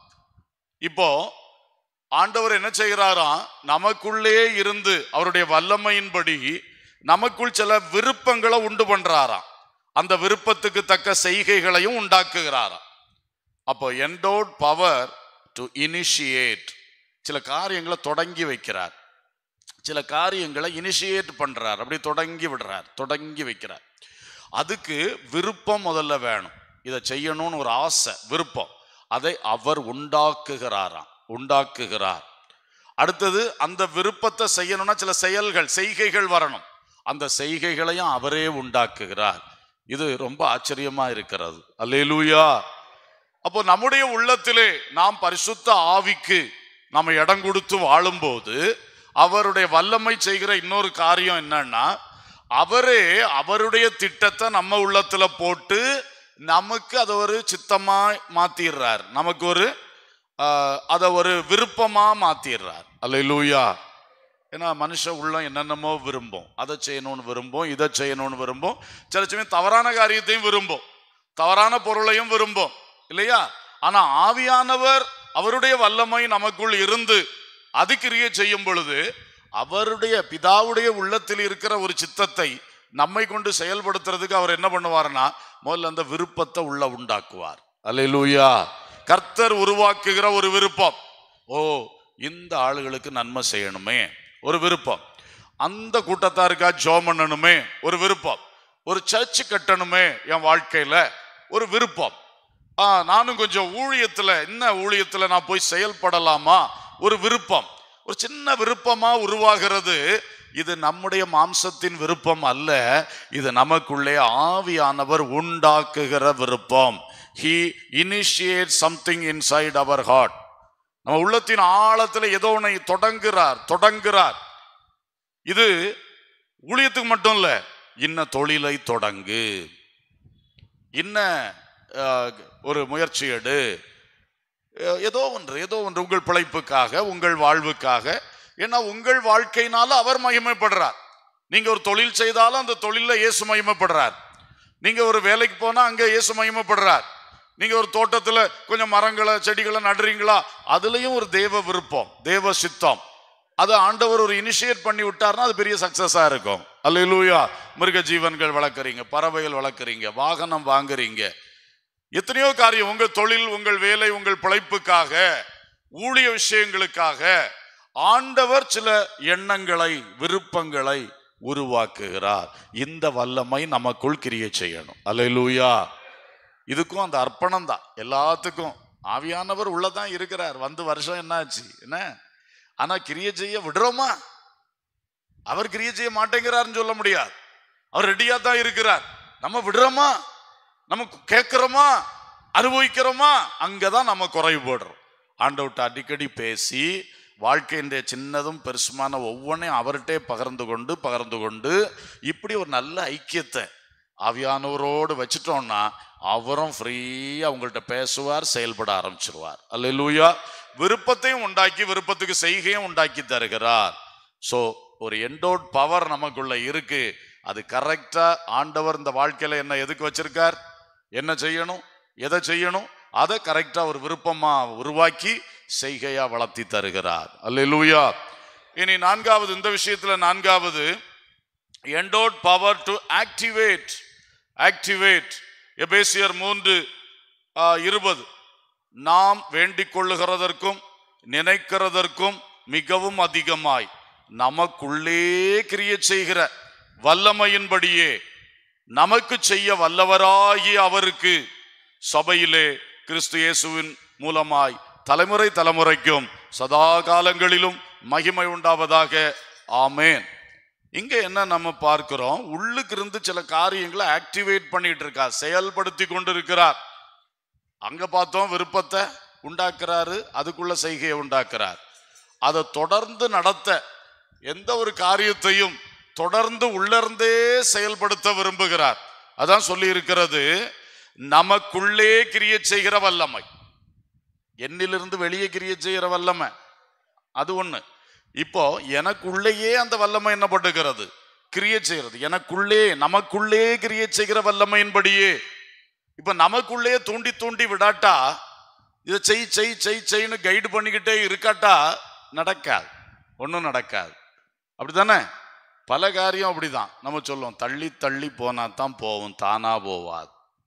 இப்போ ஆண்டவர் என்ன செய்கிறாராம் நமக்குள்ளே இருந்து அவருடைய வல்லமையின்படி நமக்குள் சில விருப்பங்களை உண்டு பண்றாராம் அந்த விருப்பத்துக்கு தக்க செய்கைகளையும் உண்டாக்குகிறாராம் அப்போ என்டோட் பவர் டு இனிஷியேட் சில காரியங்களை தொடங்கி வைக்கிறார் சில காரியங்களை இனிஷியேட் பண்றார் அப்படி தொடங்கி விடுறார் தொடங்கி வைக்கிறார் அதுக்கு விருப்பம் முதல்ல வேணும் இதை செய்யணும்னு ஒரு ஆசை விருப்பம் அதை அவர் உண்டாக்குகிறாராம் உண்டாக்குகிறார் அடுத்தது அந்த விருப்பத்தை செய்யணும்னா சில செயல்கள் செய்கைகள் வரணும் அந்த செய்கைகளையும் அவரே உண்டாக்குகிறார் இது ரொம்ப ஆச்சரியமா இருக்கிறது அல்லேலூயா அப்போ நம்முடைய உள்ளத்திலே நாம் பரிசுத்த ஆவிக்கு நம்ம இடம் கொடுத்து வாழும்போது அவருடைய வல்லமை செய்கிற இன்னொரு காரியம் என்னன்னா அவரே அவருடைய திட்டத்தை நம்ம உள்ளத்துல போட்டு நமக்கு அதை ஒரு சித்தமா மாத்திடுறார் நமக்கு ஒரு ஆஹ், அதை ஒரு விருப்பமா மாத்திடுறார் அல்லேலூயா ஏன்னா மனுஷ உள்ளம் என்னென்னமோ விரும்பும் அதை செய்யணும்னு விரும்பும் இதை செய்யணும்னு விரும்பும் சில சமயம் தவறான காரியத்தையும் விரும்பும் தவறான பொருளையும் விரும்பும் இல்லையா ஆனா ஆவியானவர் அவருடைய வல்லமை நமக்குள் இருந்து அது கிரியை செய்யும் பொழுது அவருடைய பிதாவுடைய உள்ளத்தில் இருக்கிற ஒரு சித்தத்தை நம்மை கொண்டு செயல்படுத்துறதுக்கு அவர் என்ன பண்ணுவார்னா முதல்ல அந்த விருப்பத்தை உள்ள உண்டாக்குவார் அல்லேலூயா கர்த்தர் உருவாக்குகிற ஒரு விருப்பம் ஓ இந்த ஆளுகளுக்கு நன்மை செய்யணுமே ஒரு விருப்பம் அந்த கூட்டத்தாருக்கா ஜோம் பண்ணணுமே ஒரு விருப்பம் ஒரு சர்ச் கட்டணுமே என் வாழ்க்கையில ஒரு விருப்பம் ஆ நானும் கொஞ்சம் ஊழியத்துல என்ன ஊழியத்துல நான் போய் செயல்படலாமா ஒரு விருப்பம் ஒரு சின்ன விருப்பமா உருவாகிறது இது நம்முடைய மாம்சத்தின் விருப்பம் அல்ல இது நமக்குள்ளே ஆவியானவர் உண்டாக்குகிற விருப்பம் ஹி இனிஷியேட் சம்திங் இன்சைட் அவர் ஹார்ட் நம்ம உள்ளத்தின் ஆழத்துல ஏதோ ஒன்றை தொடங்குறார் தொடங்குறார் இது ஊழியத்துக்கு மட்டும் இல்ல இன்ன தொழிலை தொடங்கு இன்ன அஹ், ஒரு முயற்சி எடு அஹ், ஏதோ ஒன்று ஏதோ ஒன்று உங்கள் பிழைப்புக்காக உங்கள் வாழ்வுக்காக ஏன்னா உங்கள் வாழ்க்கையினால அவர் மகிமைப்படுறார் நீங்க ஒரு தொழில் செய்தாலும் அந்த தொழில இயேசு மகிமைப்படுறார் நீங்க ஒரு வேலைக்கு போனா அங்க இயேசு மகிமைப்படுறார் நீங்க ஒரு தோட்டத்துல கொஞ்சம் மரங்களை செடிகளை நடுறீங்களா அதுலயும் ஒரு தேவ விருப்பம் தேவ சித்தம் அது ஆண்டவர் ஒரு இனிஷியேட் பண்ணி விட்டார்னா அது பெரிய சக்சஸா இருக்கும் அல்லேலூயா மிருக ஜீவன்கள் வளர்க்குறீங்க பறவைகள் வளர்க்குறீங்க வாகனம் வாங்குறீங்க எத்தனையோ காரியம் உங்க தொழில் உங்கள் வேலை உங்கள் பிழைப்புக்காக ஊழிய விஷயங்களுக்காக ஆண்டவர் சில எண்ணங்களை விருப்பங்களை உருவாக்குகிறார் இந்த வல்லமை நமக்குள் கிரியை செய்யணும் அல்லேலூயா இதுக்கும் அந்த அர்ப்பணம் தான் எல்லாத்துக்கும் ஆவியானவர் உள்ளதான் இருக்கிறார் வந்து வருஷம் என்னாச்சு என்ன ஆனா கிரியை செய்ய விடுறோமா அவர் கிரியை செய்ய மாட்டேங்கிறாருன்னு சொல்ல முடியாது அவர் ரெடியா தான் இருக்கிறார் நம்ம விடுறோமா நம்ம கேட்கிறோமா அனுபவிக்கிறோமா அங்கதான் நம்ம குறைவு போடுறோம் ஆண்டவர்கிட்ட அடிக்கடி பேசி வாழ்க்கையின் சின்னதும் பெருசுமான ஒவ்வொன்றையும் அவர்கிட்டே பகிர்ந்து கொண்டு பகிர்ந்து கொண்டு இப்படி ஒரு நல்ல ஐக்கியத்தை ஆவியானவரோடு வச்சுட்டோம்னா அவரும் ஃப்ரீயா உங்கள்கிட்ட பேசுவார் செயல்பட ஆரம்பிச்சிருவார் அல்லேலூயா விருப்பத்தையும் உண்டாக்கி விருப்பத்துக்கு செய்கையும் உண்டாக்கி தருகிறார் ஸோ ஒரு எண்டோட் பவர் நமக்குள்ள இருக்கு அது கரெக்டா ஆண்டவர் இந்த வாழ்க்கையில என்ன எதுக்கு வச்சிருக்கார் என்ன செய்யணும் எதை செய்யணும் அதை கரெக்டா ஒரு விருப்பமா உருவாக்கி செய்கையா வளர்த்தி தருகிறார் அல்லேலூயா இனி நான்காவது இந்த விஷயத்துல நான்காவது endowed power to activate activate எபேசியர் மூன்று ஆ, இருபது நாம் வேண்டிக் கொள்ளுகிறதற்கும் நினைக்கிறதற்கும் மிகவும் அதிகமாய் நமக்குள்ளே கிரிய செய்கிற வல்லமையின்படியே நமக்கு செய்ய வல்லவராகிய அவருக்கு சபையிலே கிறிஸ்து இயேசுவின் மூலமாய் தலைமுறை தலைமுறைக்கும் சதா காலங்களிலும் மகிமை உண்டாவதாக ஆமேன் இங்க என்ன நம்ம பார்க்கிறோம் உள்ளுக்கு இருந்து சில காரியங்களை ஆக்டிவேட் பண்ணிட்டு இருக்கா செயல்படுத்தி கொண்டு இருக்கிறார் அங்க பார்த்தோம் விருப்பத்தை உண்டாக்குறாரு அதுக்குள்ள செய்கையை உண்டாக்குறார் அதை தொடர்ந்து நடத்த எந்த ஒரு காரியத்தையும் தொடர்ந்து உள்ளிருந்தே செயல்படுத்த விரும்புகிறார் அதான் சொல்லி இருக்கிறது நமக்குள்ளே கிரிய செய்கிற வல்லமை என்னிலிருந்து வெளியே கிரிய செய்கிற வல்லமை அது ஒண்ணு இப்போ எனக்குள்ளேயே அந்த வல்லமை என்ன பண்ணுகிறது கிரியை செய்கிறது எனக்குள்ளே நமக்குள்ளே கிரியை செய்கிற வல்லமையின்படியே இப்ப நமக்குள்ளே தூண்டி தூண்டி விடாட்டா இதை செய் செய் செய் செய்ன்னு கைடு பண்ணிக்கிட்டே இருக்காட்டா நடக்காது ஒன்றும் நடக்காது அப்படிதானே பல காரியம் அப்படிதான் நம்ம சொல்லுவோம் தள்ளி தள்ளி போனா தான் போகும் தானா போவாது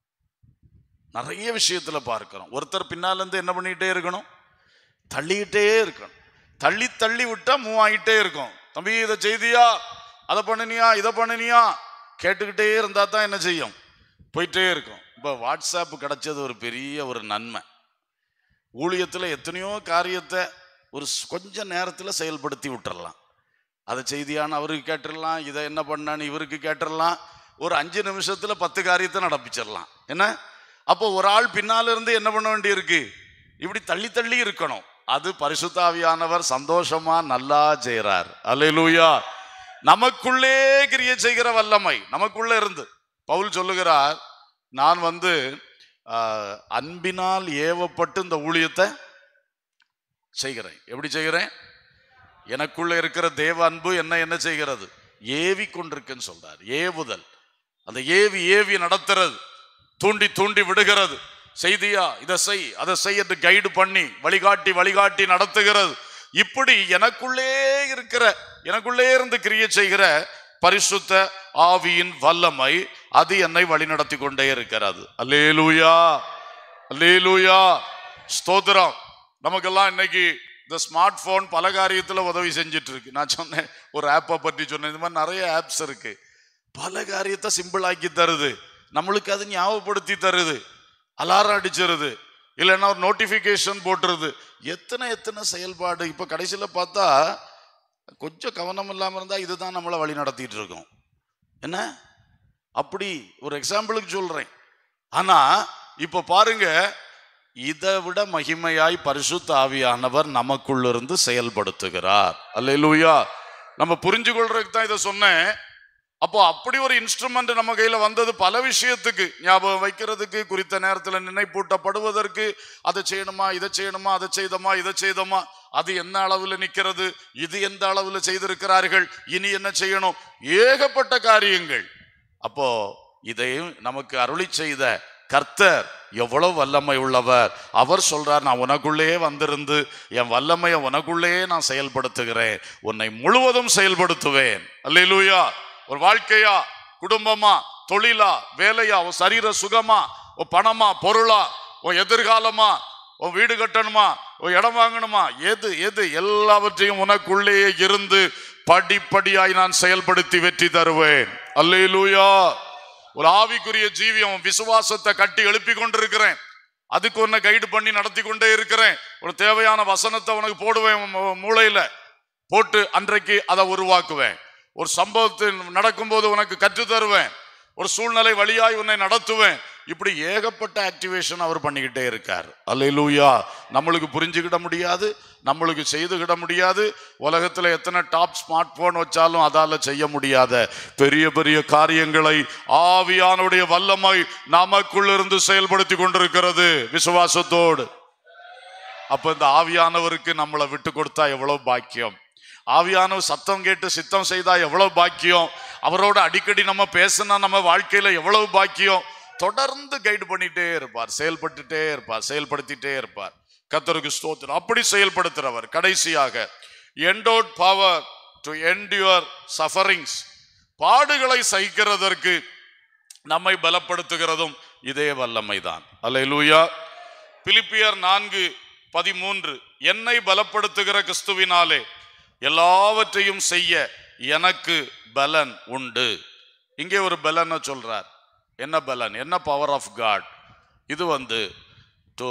நிறைய விஷயத்துல பார்க்கிறோம் ஒருத்தர் பின்னால இருந்து என்ன பண்ணிக்கிட்டே இருக்கணும் தள்ளிக்கிட்டே இருக்கணும் தள்ளி தள்ளி விட்டா மூவ் ஆகிட்டே இருக்கும் தம்பி இதை செய்தியா அதை பண்ணினியா இதை பண்ணினியா கேட்டுக்கிட்டே இருந்தா தான் என்ன செய்யும் போயிட்டே இருக்கும் இப்போ வாட்ஸ்அப் கிடைச்சது ஒரு பெரிய ஒரு நன்மை ஊழியத்தில் எத்தனையோ காரியத்தை ஒரு ஸ்- கொஞ்ச நேரத்தில் செயல்படுத்தி விட்டுறலாம் அதை செய்தியான்னு அவருக்கு கேட்டுடலாம் இதை என்ன பண்ணான்னு இவருக்கு கேட்டுடலாம் ஒரு அஞ்சு நிமிஷத்தில் பத்து காரியத்தை நடப்பிச்சிடலாம் என்ன அப்போ ஒரு ஆள் பின்னால இருந்து என்ன பண்ண வேண்டியிருக்கு இப்படி தள்ளி தள்ளி இருக்கணும் அது பரிசுத்தாவியானவர் சந்தோஷமா நல்லா செய்றார் அல்லேலூயா நமக்குள்ளே கிரிய செய்கிற வல்லமை நமக்குள்ள இருந்து பவுல் சொல்லுகிறார் நான் வந்து ஆஹ், அன்பினால் ஏவப்பட்டு இந்த ஊழியத்தை செய்கிறேன் எப்படி செய்கிறேன் எனக்குள்ள இருக்கிற தேவ அன்பு என்ன என்ன செய்கிறது ஏவி கொண்டிருக்குன்னு சொல்றார் ஏவுதல் அந்த ஏவி ஏவி நடத்துறது தூண்டி தூண்டி விடுகிறது செய்தியா இதை செய் அதை செய் என்று கைடு பண்ணி வழிகாட்டி வழிகாட்டி நடத்துகிறது இப்படி எனக்குள்ளே இருக்கிற எனக்குள்ளே இருந்து கிரியை செய்கிற பரிசுத்த ஆவியின் வல்லமை அது என்னை வழிநடத்தி கொண்டே இருக்கிறது அல்லேலூயா அல்லேலூயா ஸ்தோத்திரம் நமக்கெல்லாம் இன்னைக்கு இந்த ஸ்மார்ட் போன் பல காரியத்துல உதவி செஞ்சுட்டு இருக்கு நான் சொன்னேன் ஒரு ஆப்பை பற்றி சொன்னேன் இந்த மாதிரி நிறைய ஆப்ஸ் இருக்கு பல காரியத்தை சிம்பிள் ஆக்கி தருது நம்மளுக்கு அது ஞாபகப்படுத்தி தருது அலாரம் அடிச்சிருது இல்லைன்னா ஒரு நோட்டிஃபிகேஷன் போட்டுருது எத்தனை எத்தனை செயல்பாடு இப்போ கடைசியில் பார்த்தா கொஞ்சம் கவனம் இல்லாமல் இருந்தால் இதுதான் நம்மளை வழி நடத்திட்டு இருக்கோம் என்ன அப்படி ஒரு எக்ஸாம்பிளுக்கு சொல்றேன் ஆனா இப்ப பாருங்க இதை விட மகிமையாய் பரிசுத்த ஆவியானவர் நமக்குள்ளிருந்து செயல்படுத்துகிறார் அல்லேலூயா நம்ம புரிஞ்சு கொள்றதுக்கு தான் இதை சொன்னேன் அப்போ அப்படி ஒரு இன்ஸ்ட்ருமெண்ட் நம்ம கையில வந்தது பல விஷயத்துக்கு ஞாபகம் வைக்கிறதுக்கு குறித்த நேரத்தில் நினைப்பூட்டப்படுவதற்கு அதை செய்யணுமா இதை செய்யணுமா அதை செய்தோமா இதை செய்தோமா அது என்ன அளவில் நிற்கிறது இது எந்த அளவில் செய்திருக்கிறார்கள் இனி என்ன செய்யணும் ஏகப்பட்ட காரியங்கள் அப்போ இதையும் நமக்கு அருளி செய்த கர்த்தர் எவ்வளவு வல்லமை உள்ளவர் அவர் சொல்றார் நான் உனக்குள்ளே வந்திருந்து என் வல்லமையை உனக்குள்ளே நான் செயல்படுத்துகிறேன் உன்னை முழுவதும் செயல்படுத்துவேன் அல்லேலூயா ஒரு வாழ்க்கையா குடும்பமா தொழிலா வேலையா உன் சரீர சுகமா உன் பணமா பொருளா உன் எதிர்காலமா உன் வீடு கட்டணுமா உன் இடம் வாங்கணுமா எது எது எல்லாவற்றையும் உனக்குள்ளேயே இருந்து படிப்படியாய் நான் செயல்படுத்தி வெற்றி தருவேன் அல்லேலூயா ஒரு ஆவிக்குரிய ஜீவியம் விசுவாசத்தை கட்டி எழுப்பி கொண்டிருக்கிறேன் அதுக்கு உன்னை கைடு பண்ணி நடத்தி கொண்டே இருக்கிறேன் ஒரு தேவையான வசனத்தை உனக்கு போடுவேன் உன் மூ- மூளையில போட்டு அன்றைக்கு அதை உருவாக்குவேன் ஒரு சம்பவத்தில் நடக்கும்போது உனக்கு கற்றுத் தருவேன் ஒரு சூழ்நிலை வழியாய் உன்னை நடத்துவேன் இப்படி ஏகப்பட்ட ஆக்டிவேஷன் அவர் பண்ணிக்கிட்டே இருக்கார் அல்லேலூயா நம்மளுக்கு புரிஞ்சுக்கிட முடியாது நம்மளுக்கு செய்துகிட முடியாது உலகத்துல எத்தனை டாப் ஸ்மார்ட் போன் வச்சாலும் அதால செய்ய முடியாத பெரிய பெரிய காரியங்களை ஆவியானுடைய வல்லமை நமக்குள்ளிருந்து செயல்படுத்தி கொண்டிருக்கிறது விசுவாசத்தோடு அப்ப இந்த ஆவியானவருக்கு நம்மளை விட்டு கொடுத்தா எவ்வளவு பாக்கியம் ஆவியானவர் சத்தம் கேட்டு சித்தம் செய்தா எவ்வளவு பாக்கியம் அவரோட அடிக்கடி நம்ம பேசினா நம்ம வாழ்க்கையில எவ்வளவு பாக்கியம் தொடர்ந்து கைடு பண்ணிட்டே இருப்பார் செயல்பட்டுட்டே இருப்பார் செயல்படுத்திட்டே இருப்பார் கத்தருக்கு ஸ்தோத்திரம் அப்படி செயல்படுத்துறவர் கடைசியாக endowed power to endure sufferings பாடுகளை சகிக்கிறதற்கு நம்மை பலப்படுத்துகிறதும் இதே வல்லமைதான் அல்லேலூயா பிலிப்பியர் நான்கு பதிமூன்று என்னை பலப்படுத்துகிற கிறிஸ்துவினாலே எல்லாவற்றையும் செய்ய எனக்கு பலன் உண்டு இங்கே ஒரு பலனை சொல்றார் என்ன பலன் என்ன பவர் ஆஃப் காட் இது வந்து டு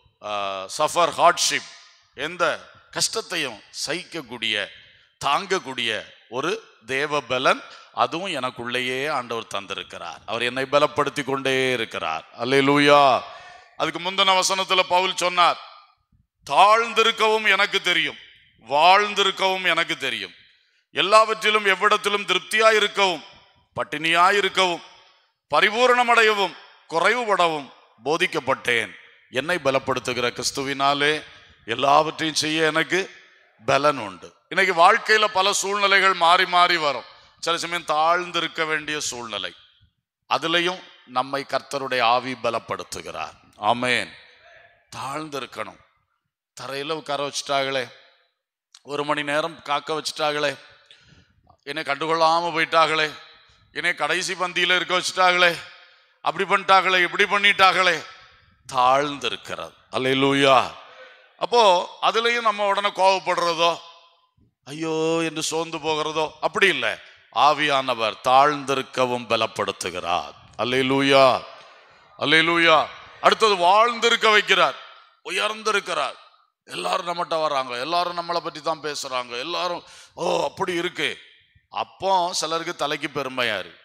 சஃபர் ஹார்ட்ஷிப் எந்த கஷ்டத்தையும் சகிக்கக்கூடிய தாங்கக்கூடிய ஒரு தேவ பலன் அதுவும் எனக்குள்ளேயே ஆண்டவர் தந்திருக்கிறார் அவர் என்னை பலப்படுத்தி கொண்டே இருக்கிறார் அல்லேலூயா அதுக்கு முந்தின வசனத்துல பவுல் சொன்னார் தாழ்ந்திருக்கவும் எனக்கு தெரியும் வாழ்ந்திருக்கவும் எனக்கு தெரியும் எல்லாவற்றிலும் எவ்விடத்திலும் திருப்தியாய் இருக்கவும் பட்டினியாய் இருக்கவும் பரிபூரணமடையவும் குறைவுபடவும் போதிக்கப்பட்டேன் என்னை பலப்படுத்துகிற கிறிஸ்துவினாலே எல்லாவற்றையும் செய்ய எனக்கு பலன் உண்டு இன்னைக்கு வாழ்க்கையில பல சூழ்நிலைகள் மாறி மாறி வரும் சில சமயம் தாழ்ந்திருக்க வேண்டிய சூழ்நிலை அதுலயும் நம்மை கர்த்தருடைய ஆவி பலப்படுத்துகிறார் ஆமென் தாழ்ந்திருக்கணும் தரையில உட்கார வச்சுட்டாங்களே ஒரு மணி நேரம் காக்க வச்சுட்டாங்களே என்னை கண்டுகொள்ளாம போயிட்டாங்களே என்னை கடைசி பந்தியில இருக்க வச்சுட்டாங்களே அப்படி பண்ணிட்டாங்களே இப்படி பண்ணிட்டாங்களே தாழ்ந்திருக்கிறது அல்லேலூயா அப்போ அதுலயும் நம்ம உடனே கோவப்படுறதோ ஐயோ என்று சோர்ந்து போகிறதோ அப்படி இல்லை ஆவியானவர் தாழ்ந்திருக்கவும் பலப்படுத்துகிறார் அல்லேலூயா அல்லேலூயா அடுத்தது வாழ்ந்திருக்க வைக்கிறார் உயர்ந்திருக்கிறார் எல்லாரும் நம்மகிட்ட வராங்க எல்லாரும் நம்மளை பற்றி தான் பேசுறாங்க எல்லாரும் ஓ அப்படி இருக்கு அப்போ சிலருக்கு தலைக்கு பெருமையா இருக்கு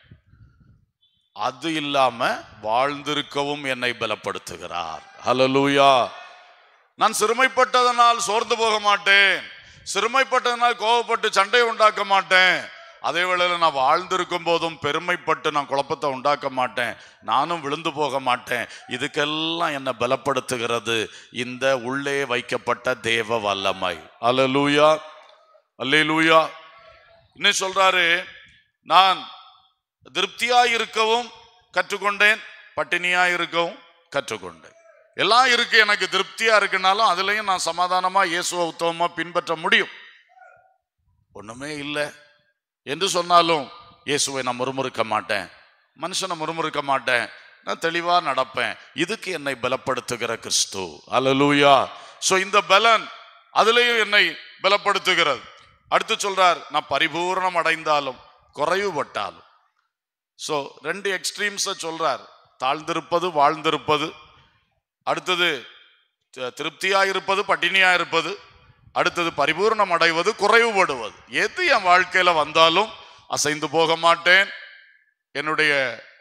அது இல்லாம வாழ்ந்திருக்கவும் என்னை பலப்படுத்துகிறார் ஹalleluya நான் சிறுமைப்பட்டதனால் சோர்ந்து போக மாட்டேன் சிறுமைப்பட்டதனால் கோவப்பட்டு சண்டை உண்டாக்க மாட்டேன் அதே வேளையில நான் வாழ்ந்திருக்கும் போதும் பெருமைப்பட்டு நான் குழப்பத்தை உண்டாக்க மாட்டேன் நானும் விழுந்து போக மாட்டேன் இதுக்கெல்லாம் என்னை பலப்படுத்துகிறது இந்த உள்ளே வைக்கப்பட்ட தேவ வல்லமை அல்லேலூயா அல்லேலூயா இன்னும் சொல்றாரு நான் திருப்தியாய் இருக்கவும் கற்றுக்கொண்டேன் பட்டினியாய் இருக்கவும் கற்றுக்கொண்டேன் எல்லாம் இருக்கு எனக்கு திருப்தியா இருக்குனாலும் அதுலயும் நான் சமாதானமா இயேசுவை உத்தமமா பின்பற்ற முடியும் ஒண்ணுமே இல்லை என்று சொன்னாலும் இயேசுவை நான் முறுமுறுக்க மாட்டேன் மனுஷனை முறுமுறுக்க மாட்டேன் நான் தெளிவா நடப்பேன் இதுக்கு என்னை பலப்படுத்துகிற கிறிஸ்து அல்லேலூயா சோ இந்த பலன் அதுலயும் என்னை பலப்படுத்துகிறது அடுத்து சொல்றார் நான் பரிபூரணம் அடைந்தாலும் குறைவுபட்டாலும் சோ ரெண்டு எக்ஸ்ட்ரீம்ஸை சொல்றார் தாழ்ந்திருப்பது வாழ்ந்திருப்பது அடுத்தது தி- திருப்தியா இருப்பது பட்டினியா இருப்பது அடுத்தது பரிபூரணம் அடைவது குறைவுபடுவது எது என் வாழ்க்கையில வந்தாலும் அசைந்து போக மாட்டேன் என்னுடைய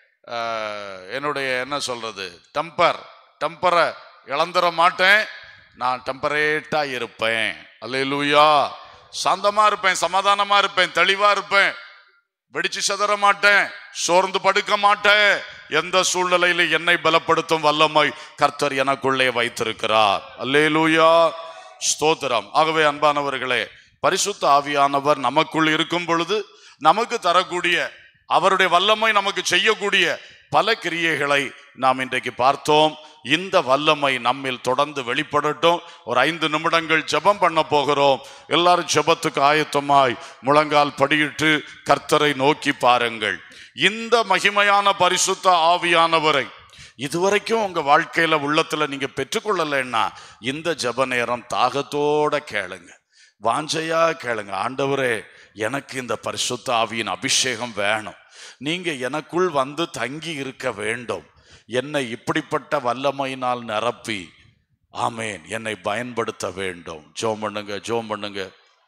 அஹ், என்னுடைய என்ன சொல்றது டெம்பர் டெம்பரை இழந்துட மாட்டேன் நான் டெம்பரேட்டா இருப்பேன் அல்லேலூயா சாந்தமா இருப்பேன் சமாதானமா இருப்பேன் தெளிவா இருப்பேன் வெடிச்சு சிதற மாட்டேன் சோர்ந்து படுக்க மாட்டேன் எந்த சூழ்நிலையில என்னை பலப்படுத்தும் வல்லமை கர்த்தர் எனக்குள்ளே வைத்திருக்கிறார் அல்லேலூயா ஸ்தோத்திரம் ஆகவே அன்பானவர்களே பரிசுத்த ஆவியானவர் நமக்குள் இருக்கும் பொழுது நமக்கு தரக்கூடிய அவருடைய வல்லமை நமக்கு செய்யக்கூடிய பல கிரியைகளை நாம் இன்றைக்கு பார்த்தோம் இந்த வல்லமை நம்மில் தொடர்ந்து வெளிப்படட்டும் ஒரு ஐந்து நிமிடங்கள் ஜெபம் பண்ண போகிறோம் எல்லாரும் ஜெபத்துக்கு ஆயத்தமாய் முழங்கால் படியிட்டு கர்த்தரை நோக்கி பாருங்கள் இந்த மகிமையான பரிசுத்த ஆவியானவரை இதுவரைக்கும் உங்க வாழ்க்கையில உள்ளத்துல நீங்க பெற்றுக்கொள்ளலைன்னா இந்த ஜெப நேரம் தாகத்தோட கேளுங்க வாஞ்சையா கேளுங்க ஆண்டவரே எனக்கு இந்த பரிசுத்த ஆவியின் அபிஷேகம் வேணும் நீங்க எனக்குள் வந்து தங்கி இருக்க வேண்டும் என்னை இப்படிப்பட்ட வல்லமையினால் நிரப்பி ஆமேன் என்னை பயன்படுத்த வேண்டும் ஜோம் பண்ணுங்க ஜோம் பண்ணுங்க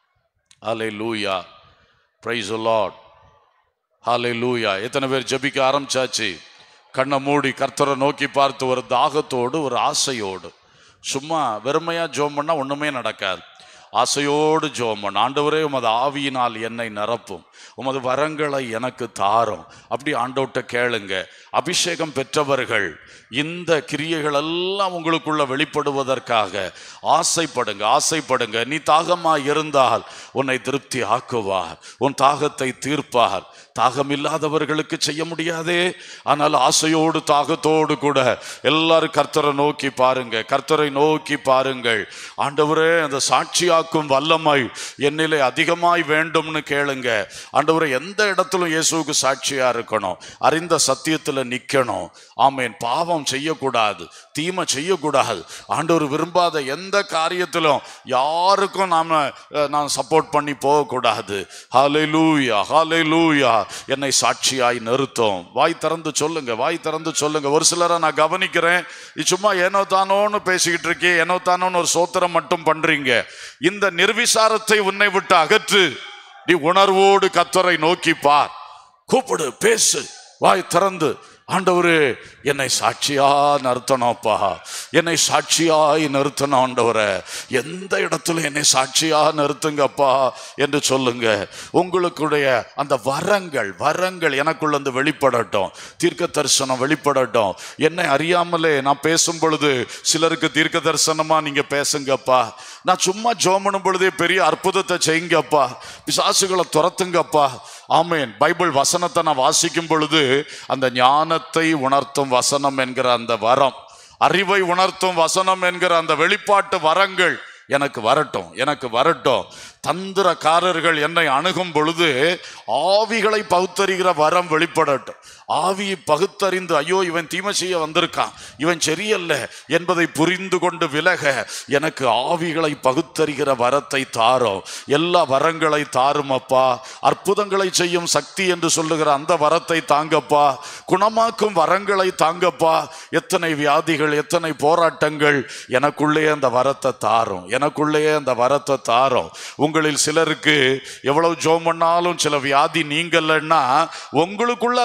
ஹலே லூயா பிரைஸ் லார்ட் ஹலே லூயா எத்தனை பேர் ஜெபிக்க ஆரம்பிச்சாச்சு கண்ணை மூடி கர்த்தரை நோக்கி பார்த்து ஒரு தாகத்தோடு ஒரு ஆசையோடு சும்மா வெறுமையா ஜோம் பண்ணா ஒண்ணுமே நடக்காது ஆசையோடு ஜோம் பண்ண ஆண்டவரே உமது ஆவியினால் என்னை நிரப்பும் உமது வரங்களை எனக்கு தாரும் அப்படி ஆண்டவர்கிட்ட கேளுங்க அபிஷேகம் பெற்றவர்கள் இந்த கிரியைகள் எல்லாம் உங்களுக்குள்ள வெளிப்படுவதற்காக ஆசைப்படுங்க ஆசைப்படுங்க நீ தாகமா இருந்தால் உன்னை திருப்தி ஆக்குவார் உன் தாகத்தை தீர்ப்பார் தாகம் இல்லாதவர்களுக்கு செய்ய முடியாதே ஆனால் ஆசையோடு தாகத்தோடு கூட எல்லாரும் கர்த்தரை நோக்கி பாருங்க கர்த்தரை நோக்கி பாருங்கள் ஆண்டவரே அந்த சாட்சியாக்கும் வல்லமை என்னிலே அதிகமாய் வேண்டும்னு கேளுங்க ஆண்டவரே எந்த இடத்திலும் இயேசுவுக்கு சாட்சியா இருக்கணும் அறிந்த சத்தியத்துல நிக்கணும் ஆமேன் பாவம் செய்யக்கூடாது தீமை செய்யக்கூடாது ஆண்டவர் விரும்பாத எந்த காரியத்திலும் யாருக்கும் நாம அஹ், நாம் சப்போர்ட் பண்ணி போகக்கூடாது ஹாலே லூயா ஹாலே லூயா என்னை சாட்சியாய் நிறுத்தும் வாய் திறந்து சொல்லுங்க வாய் திறந்து சொல்லுங்க ஒரு சிலரை நான் கவனிக்கிறேன் இது சும்மா ஏனோ தானோன்னு பேசிக்கிட்டு இருக்கே ஏனோ தானோன்னு ஒரு சோத்திரம் மட்டும் பண்றீங்க இந்த நிர்விசாரத்தை உன்னை விட்டு அகற்று நீ உணர்வோடு கத்தரை நோக்கி பார் கூப்பிடு பேசு வாய் திறந்து ஆண்டவரே என்னை சாட்சியா நிறுத்தணும்ப்பா என்னை சாட்சியாய் நிறுத்தணும் ஆண்டவரே எந்த இடத்துல என்னை சாட்சியா நிறுத்துங்கப்பா என்று சொல்லுங்க உங்களுக்குடைய அந்த வரங்கள் வரங்கள் எனக்குள்ள இருந்து வெளிப்படட்டும் தீர்க்க தரிசனம் வெளிப்படட்டும் என்னை அறியாமலே நான் பேசும் பொழுது சிலருக்கு தீர்க்க தரிசனமா நீங்க பேசுங்கப்பா நான் சும்மா ஜோமனும் பொழுதே பெரிய அற்புதத்தை செய்யுங்கப்பா பிசாசுகளை துரத்துங்கப்பா ஆமேன் பைபிள் வசனத்தை நான் வாசிக்கும் பொழுது அந்த ஞானத்தை உணர்த்தும் வசனம் என்கிற அந்த வரம் அறிவை உணர்த்தும் வசனம் என்கிற அந்த வெளிப்பாட்டு வரங்கள் எனக்கு வரட்டும் எனக்கு வரட்டும் தந்திரக்காரர்கள் என்னை அணுகும் பொழுது ஆவிகளை பகுத்தறிகிற வரம் வெளிப்படட்டும் ஆவியை பகுத்தறிந்து ஐயோ இவன் தீமை செய்ய வந்திருக்கான் இவன் சரியல்ல என்பதை புரிந்து கொண்டு விலக எனக்கு ஆவிகளை பகுத்தறிகிற வரத்தை தாரும் எல்லா வரங்களை தாரும் அப்பா அற்புதங்களை செய்யும் சக்தி என்று சொல்லுகிற அந்த வரத்தை தாங்கப்பா குணமாக்கும் வரங்களை தாங்கப்பா எத்தனை வியாதிகள் எத்தனை போராட்டங்கள் எனக்குள்ளே அந்த வரத்தை தாரும் எனக்குள்ளே அந்த வரத்தை தாரும் உங்களில் சிலருக்கு எவ்வளவு ஜோம் பண்ணாலும் சில வியாதி நீங்கலன்னா உங்களுக்குள்ள அந்த வரத்தை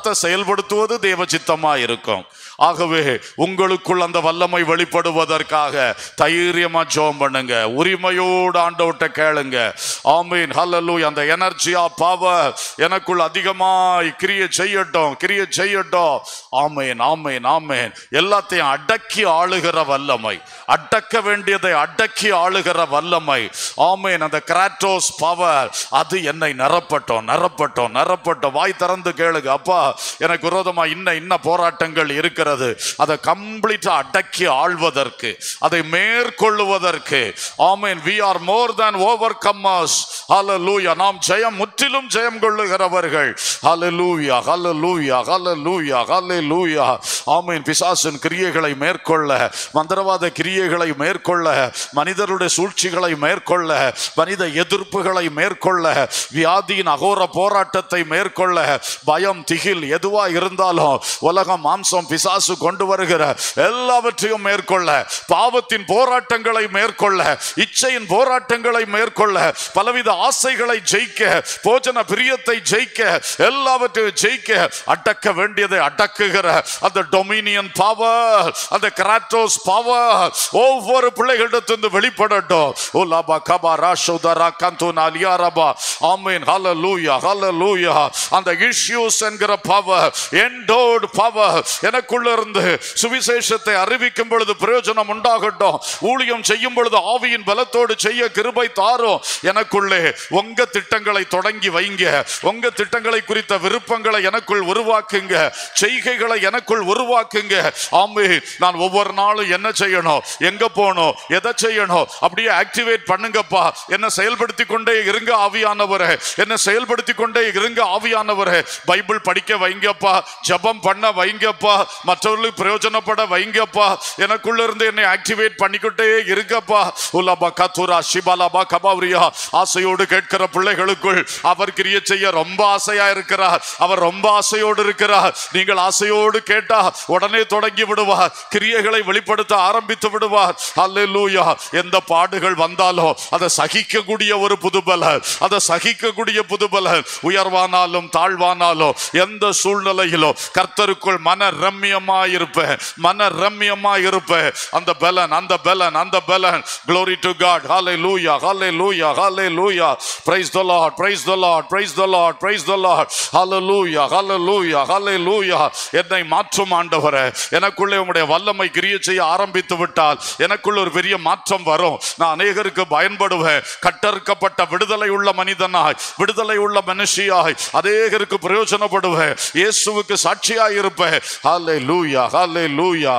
வரத்தை செயல்படுத்துவது தேவ சித்தமா இருக்கும் ஆகவே உங்களுக்குள் அந்த வல்லமை வெளிப்படுவதற்காக தைரியமா ஜோம் பண்ணுங்க உரிமையோடு ஆண்டவட்ட கேளுங்க ஆமீன் ஹல்லலூயா அந்த எனர்ஜியா பவர் எனக்குள் அதிகமாய் கிரிய செய்யட்டும் கிரிய செய்யட்டும் ஆமேன் ஆமேன் ஆமேன் எல்லாத்தையும் அடக்கி ஆளுகிற வல்லமை அடக்க வேண்டியதை அடக்கி ஆளுகிற வல்லமை ஆமேன் அந்த கிராட்டோஸ் பவர் அது என்னை நிரப்பட்டோம் நிரப்பட்டோம் நிரப்பட்டோம் வாய் திறந்து கேளுங்க அப்பா எனக்கு விரோதமா இன்ன இன்ன போராட்டங்கள் இருக்கிறது அதை கம்ப்ளீட்டா அடக்கி ஆள்வதற்கு அதை மேற்கொள்ளுவதற்கு ஆமேன் we are more than overcomers ஹalleluya நாம் ஜெயம் முற்றிலும் ஜெயம் கொள்ளுகிறவர்கள் ஹalleluya ஹalleluya ஹalleluya ஹalleluya ஆமேன் பிசாசின் கிரியைகளை மேற்கொள்ள மந்திரவாத கிரியைகளை மேற்கொள்ள மனிதருடைய சூழ்ச்சிகளை மேற்கொள்ள மனித எதிர்ப்புகளை மேற்கொள்ள வியாதியின் அகோர போராட்டத்தை மேற்கொள்ள பயம் திகில் எதுவா இருந்தாலும் உலகம் மாம்சம் பிசாசு கொண்டு வருகிற எல்லாவற்றையும் மேற்கொள்ள பாவத்தின் போராட்டங்களை மேற்கொள்ள இச்சையின் போராட்டங்களை மேற்கொள்ள பலவித ஆசைகளை ஜெயிக்க போஜன பிரியத்தை ஜெயிக்க எல்லாவற்றையும் ஜெயிக்க அடக்க வேண்டியதை அடக்குகிற அந்த டொமினியன் பவர் அந்த கிராட்டோஸ் பவர் ஒவ்வொரு பிள்ளைகளிடத்திலிருந்து வெளிப்படட்டும் ஓ லாபா கபா ராஷோதரா கந்து நாலியாரபா ஆமீன் ஹalleluya ஹalleluya அந்த இஷ்யூஸ் என்கிற பவர் எண்டோட் பவர் எனக்குள்ள இருந்து சுவிசேஷத்தை அறிவிக்கும் பொழுது பிரயோஜனம் உண்டாகட்டும் ஊழியம் செய்யும் பொழுது ஆவியின் பலத்தோடு செய்ய கிருபை தாரும் எனக்குள்ளே உங்க திட்டங்களை தொடங்கி வைங்க உங்க திட்டங்களை குறித்த விருப்பங்களை எனக்குள் உருவாக்குங்க செய்கைகளை எனக்குள் உருவாக்குங்க ஆமே நான் ஒவ்வொரு நாளும் என்ன செய்யணும் எங்க போகணும் எதை செய்யணும் அப்படியே ஆக்டிவேட் பண்ணுங்கப்பா என்ன செயல்படுத்தி கொண்டே இருங்க ஆவியானவரே என்ன செயல்படுத்தி கொண்டே இருங்க ஆவியானவரே பைபிள் படிக்க வைங்கப்பா ஜெபம் பண்ண வைங்கப்பா மற்றவர்களுக்கு பிரயோஜனப்பட வைங்கப்பா எனக்குள்ள இருந்து என்னை ஆக்டிவேட் பண்ணிக்கிட்டே இருங்கப்பா உலபா கத்துரா சிபலபா கபாவரியா ஆசையோடு கேட்கிற பிள்ளைகளுக்குள் அவர் கிரிய செய்ய ரொம்ப ஆசையா இருக்கிறார் அவர் ரொம்ப ஆசையோடு இருக்கிறார் நீங்கள் ஆசையோடு கேட்டா உடனே தொடங்கி விடுவார் கிரியைகளை வெளிப்படுத்த ஆரம்பித்து விடுவார் அல்லேலூயா எந்த பாடுகள் வந்தாலும் அதை சகிக்கக்கூடிய ஒரு புதுபலன் அதை சகிக்கக்கூடிய புதுபலன் உயர்வானாலும் தாழ்வானாலும் எந்த சூழ்நிலையிலும் கர்த்தருக்குள் மன ரம்யமா இருப்பேன் மன ரம்யமா இருப்பேன் அந்த பலன் அந்த பலன் அந்த பலன் glory to god hallelujah hallelujah hallelujah praise the lord praise the lord praise the lord praise the lord hallelujah hallelujah hallelujah என்னை மாற்றும் ஆண்டவரே எனக்குள்ளே உம்முடைய வல்லமை கிரிய செய்ய ஆரம்பித்து விட்டால் எனக்குள்ள ஒரு பெரிய மாற்றம் வரும் நான் அநேகருக்கு பயன்படுவேன் கட்டறுக்கப்பட்ட விடுதலை உள்ள மனிதனாய் விடுதலை உள்ள மனுஷியாய் அநேகருக்கு பிரயோஜனப்படுவேன் இயேசுவுக்கு சாட்சியாய் இருப்பேன் ஹalleluya hallelujah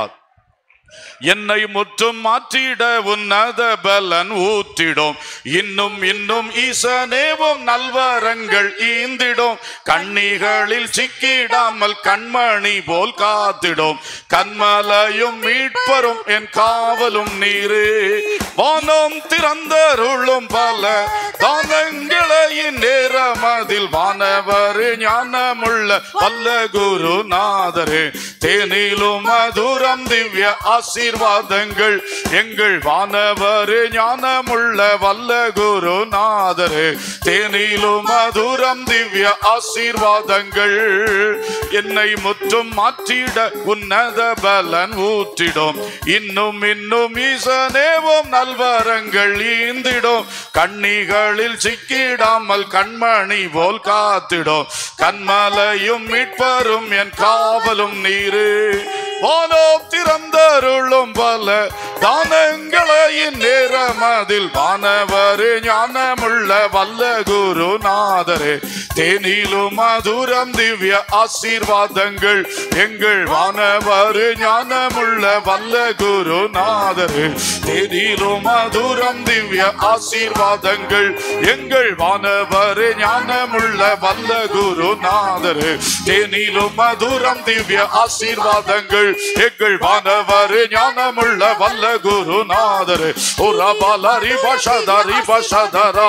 என்னை முற்றும் மாற்றிட உன்னத பலன் ஊற்றிடும் இன்னும் இன்னும் ஈசனேவும் நல்வரங்கள் ஈந்திடும் கண்ணிகளில் சிக்கிடாமல் கண்மணி போல் காத்திடும் கண்மலையும் மீட்பரும் என் காவலும் நீரே வானம் திறந்தருளும் பல தானங்களையின் நேரமதில் வானவர் ஞானமுள்ள வல்ல குருநாதரே தேனிலும் மதுரம் திவ்ய ஆசீர்வாதங்கள் எங்கள் வானவர் ஞானமுள்ள வல்ல குருநாதரே தேனிலும் மதுரம் திவ்ய ஆசீர்வாதங்கள் என்னை முற்றும் மாற்றிட உன்னத பலன் ஊற்றிடும் இன்னும் இன்னும் ஈசனேவும் நல்வரங்கள் ஈந்திடும் கண்ணிகளில் சிக்கிடாமல் கண்மணி போல் காத்திடும் கண்மலையும் மீட்பரும் என் காவலும் நீரு வானோம் திறந்தருளும் பல தானங்களையின் நேரமதில் வானவர் ஞானமுள்ள வல்ல குருநாதரே தேனிலும் மதுரம் திவ்ய ஆசீர்வாதங்கள் எங்கள் வானவர் ஞானமுள்ள வல்ல குருநாதரே தேனிலும் மதுரம் திவ்ய ஆசீர்வாதங்கள் எங்கள் வானவர் ஞானமுள்ள வல்ல குருநாதரே தேனிலும் மதுரம் திவ்ய ஆசீர்வாதங்கள் எங்கள் வானவர் ஞானமுள்ள வல்ல குருநாதர் உரபல ரிபஷத ரிபஷதரா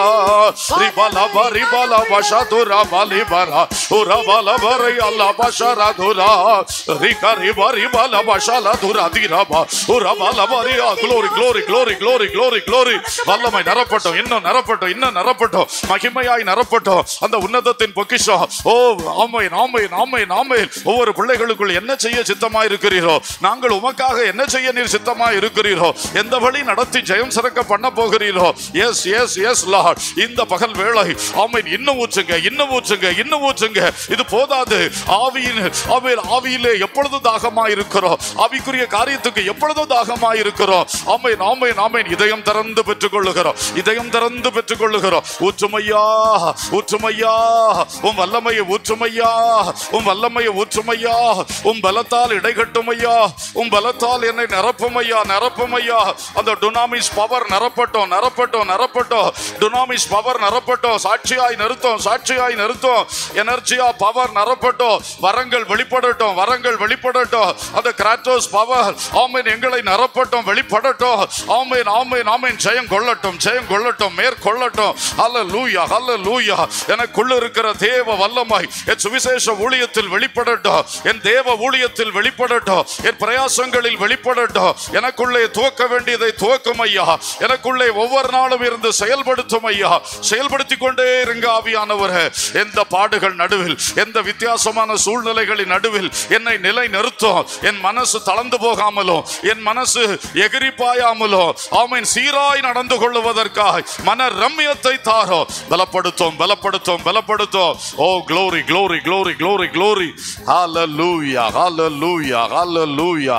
ரிபல பரிபல வஷதுர பலிபரா உரபல பரை அல்ல பஷரதுரா ரிகரி பரிபல வஷல துர திரபா உரபல பரியா glory glory glory glory glory glory வல்லமை நிரப்பட்டும் இன்னும் நிரப்பட்டும் இன்னும் நிரப்பட்டும் மகிமையாய் நிரப்பட்டும் அந்த உன்னதத்தின் பொக்கிஷம் ஓ ஆமை நாமை நாமை நாமை ஒவ்வொரு பிள்ளைகளுக்குள் என்ன செய்ய சித்தமாய் இருக்கிறீரோ நாங்கள் உமக்காக என்ன செய்ய நீர் சித்தமாய் இருக்கிறீரோ எந்த வழி நடத்தி ஜெயம் சிறக்க பண்ண போகிறீரோ எஸ் எஸ் எஸ் லார்ட் இந்த பகல் வேளை ஆமென் இன்னும் ஊற்றுங்க இன்னும் ஊற்றுங்க இன்னும் ஊற்றுங்க இது போதாது ஆவியின் ஆவியில் ஆவியிலே எப்பொழுது தாகமா இருக்கிறோம் ஆவிக்குரிய காரியத்துக்கு எப்பொழுதும் தாகமா இருக்கிறோம் ஆமென் ஆமென் ஆமென் இதயம் திறந்து பெற்றுக்கொள்ளுகிறோம் இதயம் திறந்து பெற்றுக்கொள்ளுகிறோம் ஊற்றுமையா ஊற்றுமையா உன் வல்லமையை ஊற்றுமையா உன் வல்லமையை ஊற்றுமையா உன் பலத்தால் இடைகட்டுமையா உன் பலத்தால் என்னை நிரப்புமையா நிரப்புமையா அந்த டுனாமிஸ் பவர் நிரப்பட்டோம் நிரப்பட்டோம் நிரப்பட்டோம் டுனாமிஸ் பவர் நிரப்பட்டோம் சாட்சியாய் நிறுத்தோம் சாட்சியாய் நிறுத்தோம் எனர்ஜியா பவர் நிரப்பட்டோம் வரங்கள் வெளிப்படட்டும் வரங்கள் வெளிப்படட்டும் அந்த கிராட்டோஸ் பவர் ஆமீன் எங்களை நிரப்பட்டும் வெளிப்படட்டும் ஆமீன் ஆமீன் ஆமீன் ஜெயம் கொள்ளட்டும் ஜெயம் கொள்ளட்டும் மேற்கொள்ளட்டும் அல்ல லூயா அல்ல லூயா எனக்குள்ள இருக்கிற தேவ வல்லமாய் என் சுவிசேஷ ஊழியத்தில் வெளிப்படட்டும் என் தேவ ஊழியத்தில் வெளிப்படட்டும் என் பிரயாசங்களில் வெளிப்படட்டும் எனக்குள்ளே துவக்க வேண்டியதை துவக்கும் ஐயா எனக்குள்ளே ஒவ்வொரு நாளும் இருந்து செயல்படுத்தும் ஐயா செயல்படுத்திக் கொண்டே இருங்க ஆவியானவர் எந்த பாடுகள் நடுவில் எந்த வித்தியாசமான சூழ்நிலைகளின் நடுவில் என்னை நிலை நிறுத்தும் என் மனசு தளர்ந்து போகாமலும் என் மனசு எகிரி பாயாமலும் ஆமீன் சீராய் நடந்து கொள்ளுவதற்காக மன ரம்யத்தை தாரோ பலப்படுத்தும் பலப்படுத்தும் பலப்படுத்தும் ஓ glory glory glory glory glory hallelujah hallelujah hallelujah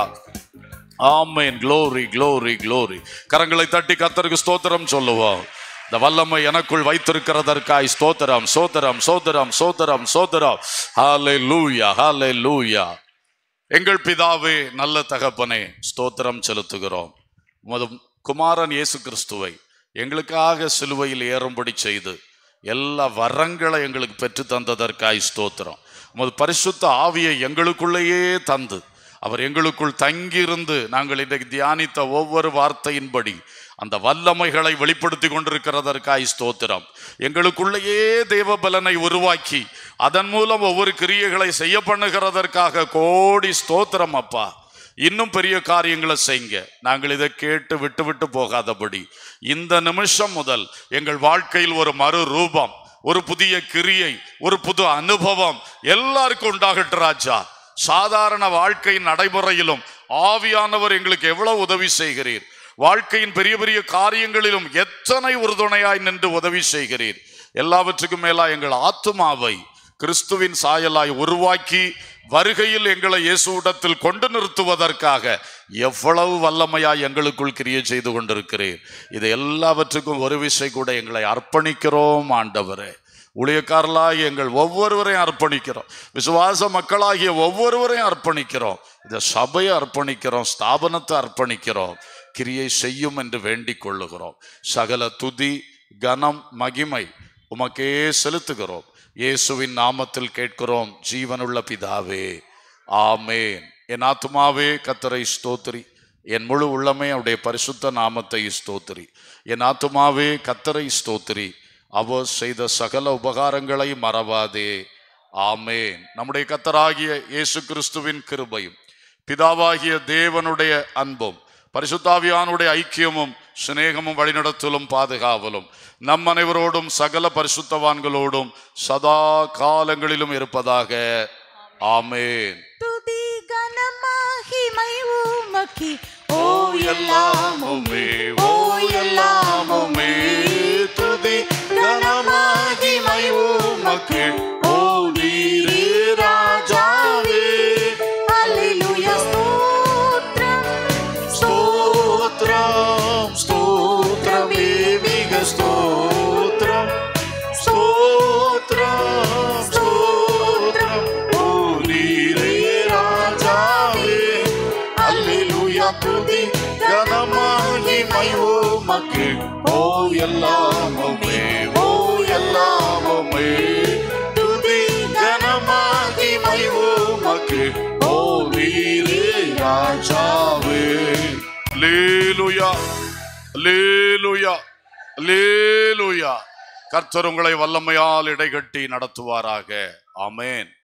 ஆமென் glory glory glory கரங்களை தட்டி கத்தருக்கு ஸ்தோத்திரம் சொல்லுவோம் இந்த வல்லமை எனக்குள் வைத்திருக்கிறதற்காய் ஸ்தோத்திரம் சோதரம் சோதரம் சோதரம் சோதரம் ஹalleluya hallelujah எங்கள் பிதாவே நல்ல தகப்பனே ஸ்தோத்திரம் செலுத்துகிறோம் உமது குமாரன் இயேசு கிறிஸ்துவை எங்களுக்காக சிலுவையில் ஏறும்படி செய்து எல்லா வரங்களை எங்களுக்கு பெற்று தந்ததற்காய் ஸ்தோத்திரம் உமது பரிசுத்த ஆவியை எங்களுக்குள்ளேயே தந்து அவர் எங்களுக்குள் தங்கியிருந்து நாங்கள் இன்றைக்கு தியானித்த ஒவ்வொரு வார்த்தையின்படி அந்த வல்லமைகளை வெளிப்படுத்தி கொண்டிருக்கிறதற்காய் ஸ்தோத்திரம் எங்களுக்குள்ளேயே தேவ பலனை உருவாக்கி அதன் மூலம் ஒவ்வொரு கிரியைகளை செய்ய பண்ணுகிறதற்காக கோடி ஸ்தோத்திரம் அப்பா இன்னும் பெரிய காரியங்களை செய்யுங்க நாங்கள் இதை கேட்டு விட்டு விட்டு போகாதபடி இந்த நிமிஷம் முதல் எங்கள் வாழ்க்கையில் ஒரு மறு ரூபம் ஒரு புதிய கிரியை ஒரு புது அனுபவம் எல்லாருக்கும் உண்டாகட்டும் ராஜா சாதாரண வாழ்க்கையின் நடைமுறையிலும் ஆவியானவர் எங்களுக்கு எவ்வளவு உதவி செய்கிறீர் வாழ்க்கையின் பெரிய பெரிய காரியங்களிலும் எத்தனை உறுதுணையாய் நின்று உதவி செய்கிறீர் எல்லாவற்றுக்கும் மேலா எங்கள் ஆத்துமாவை கிறிஸ்துவின் சாயலாய் உருவாக்கி வருகையில் எங்களை இயேசுவிடத்தில் கொண்டு நிறுத்துவதற்காக எவ்வளவு வல்லமையாய் எங்களுக்குள் கிரியை செய்து கொண்டிருக்கிறீர் இது எல்லாவற்றுக்கும் ஒரு விசை கூட எங்களை அர்ப்பணிக்கிறோம் ஆண்டவரே ஊழியக்காரர்களாகிய எங்கள் ஒவ்வொருவரையும் அர்ப்பணிக்கிறோம் விசுவாச மக்களாகிய ஒவ்வொருவரையும் அர்ப்பணிக்கிறோம் இந்த சபையை அர்ப்பணிக்கிறோம் ஸ்தாபனத்தை அர்ப்பணிக்கிறோம் கிரியை செய்யும் என்று வேண்டிக் கொள்ளுகிறோம் சகல துதி கனம் மகிமை உமக்கே செலுத்துகிறோம் இயேசுவின் நாமத்தில் கேட்கிறோம் ஜீவனுள்ள பிதாவே ஆமேன் என் ஆத்துமாவே கத்தரை ஸ்தோத்திரி என் முழு உள்ளமே அவருடைய பரிசுத்த நாமத்தை ஸ்தோத்திரி என் ஆத்துமாவே கத்தரை ஸ்தோத்திரி அவர் செய்த சகல உபகாரங்களை மறவாதே ஆமேன் நம்முடைய கத்தராகிய இயேசு கிறிஸ்துவின் கிருபையும் பிதாவாகிய தேவனுடைய அன்பும் பரிசுத்தாவியானுடைய ஐக்கியமும் சிநேகமும் வழிநடத்தலும் பாதுகாவலும் நம் அனைவரோடும் சகல பரிசுத்தவான்களோடும் சதா காலங்களிலும் இருப்பதாக ஆமேன் துதி கனமாகிமை உமக்கி ஓ எல்லாமுமே ஓ எல்லாமுமே துதி கனமாகிமை உமக்கு ஓ நீரே ராஜாவே அல்லேலூயா ஸ்தோத்திரம் ஸ்தோத்ரம் ஸ்தோத்ரம் ஏவிக ஸ்தோத்ரம் ஸ்தோத்ரம் ஸ்தோத்ரம் ஓ நீரே ராஜாவே அல்லேலூயா துதி கனமாகிமை உமக்கு ஓ எல்லாமுமே ஓ எல்லாமுமே துதி கனமாகிமை உமக்கு ஓ நீரே ராஜாவே லேலுயா லேலுயா லேலுயா கர்த்தர் உங்களை வல்லமையால் இடைகட்டி நடத்துவாராக ஆமென்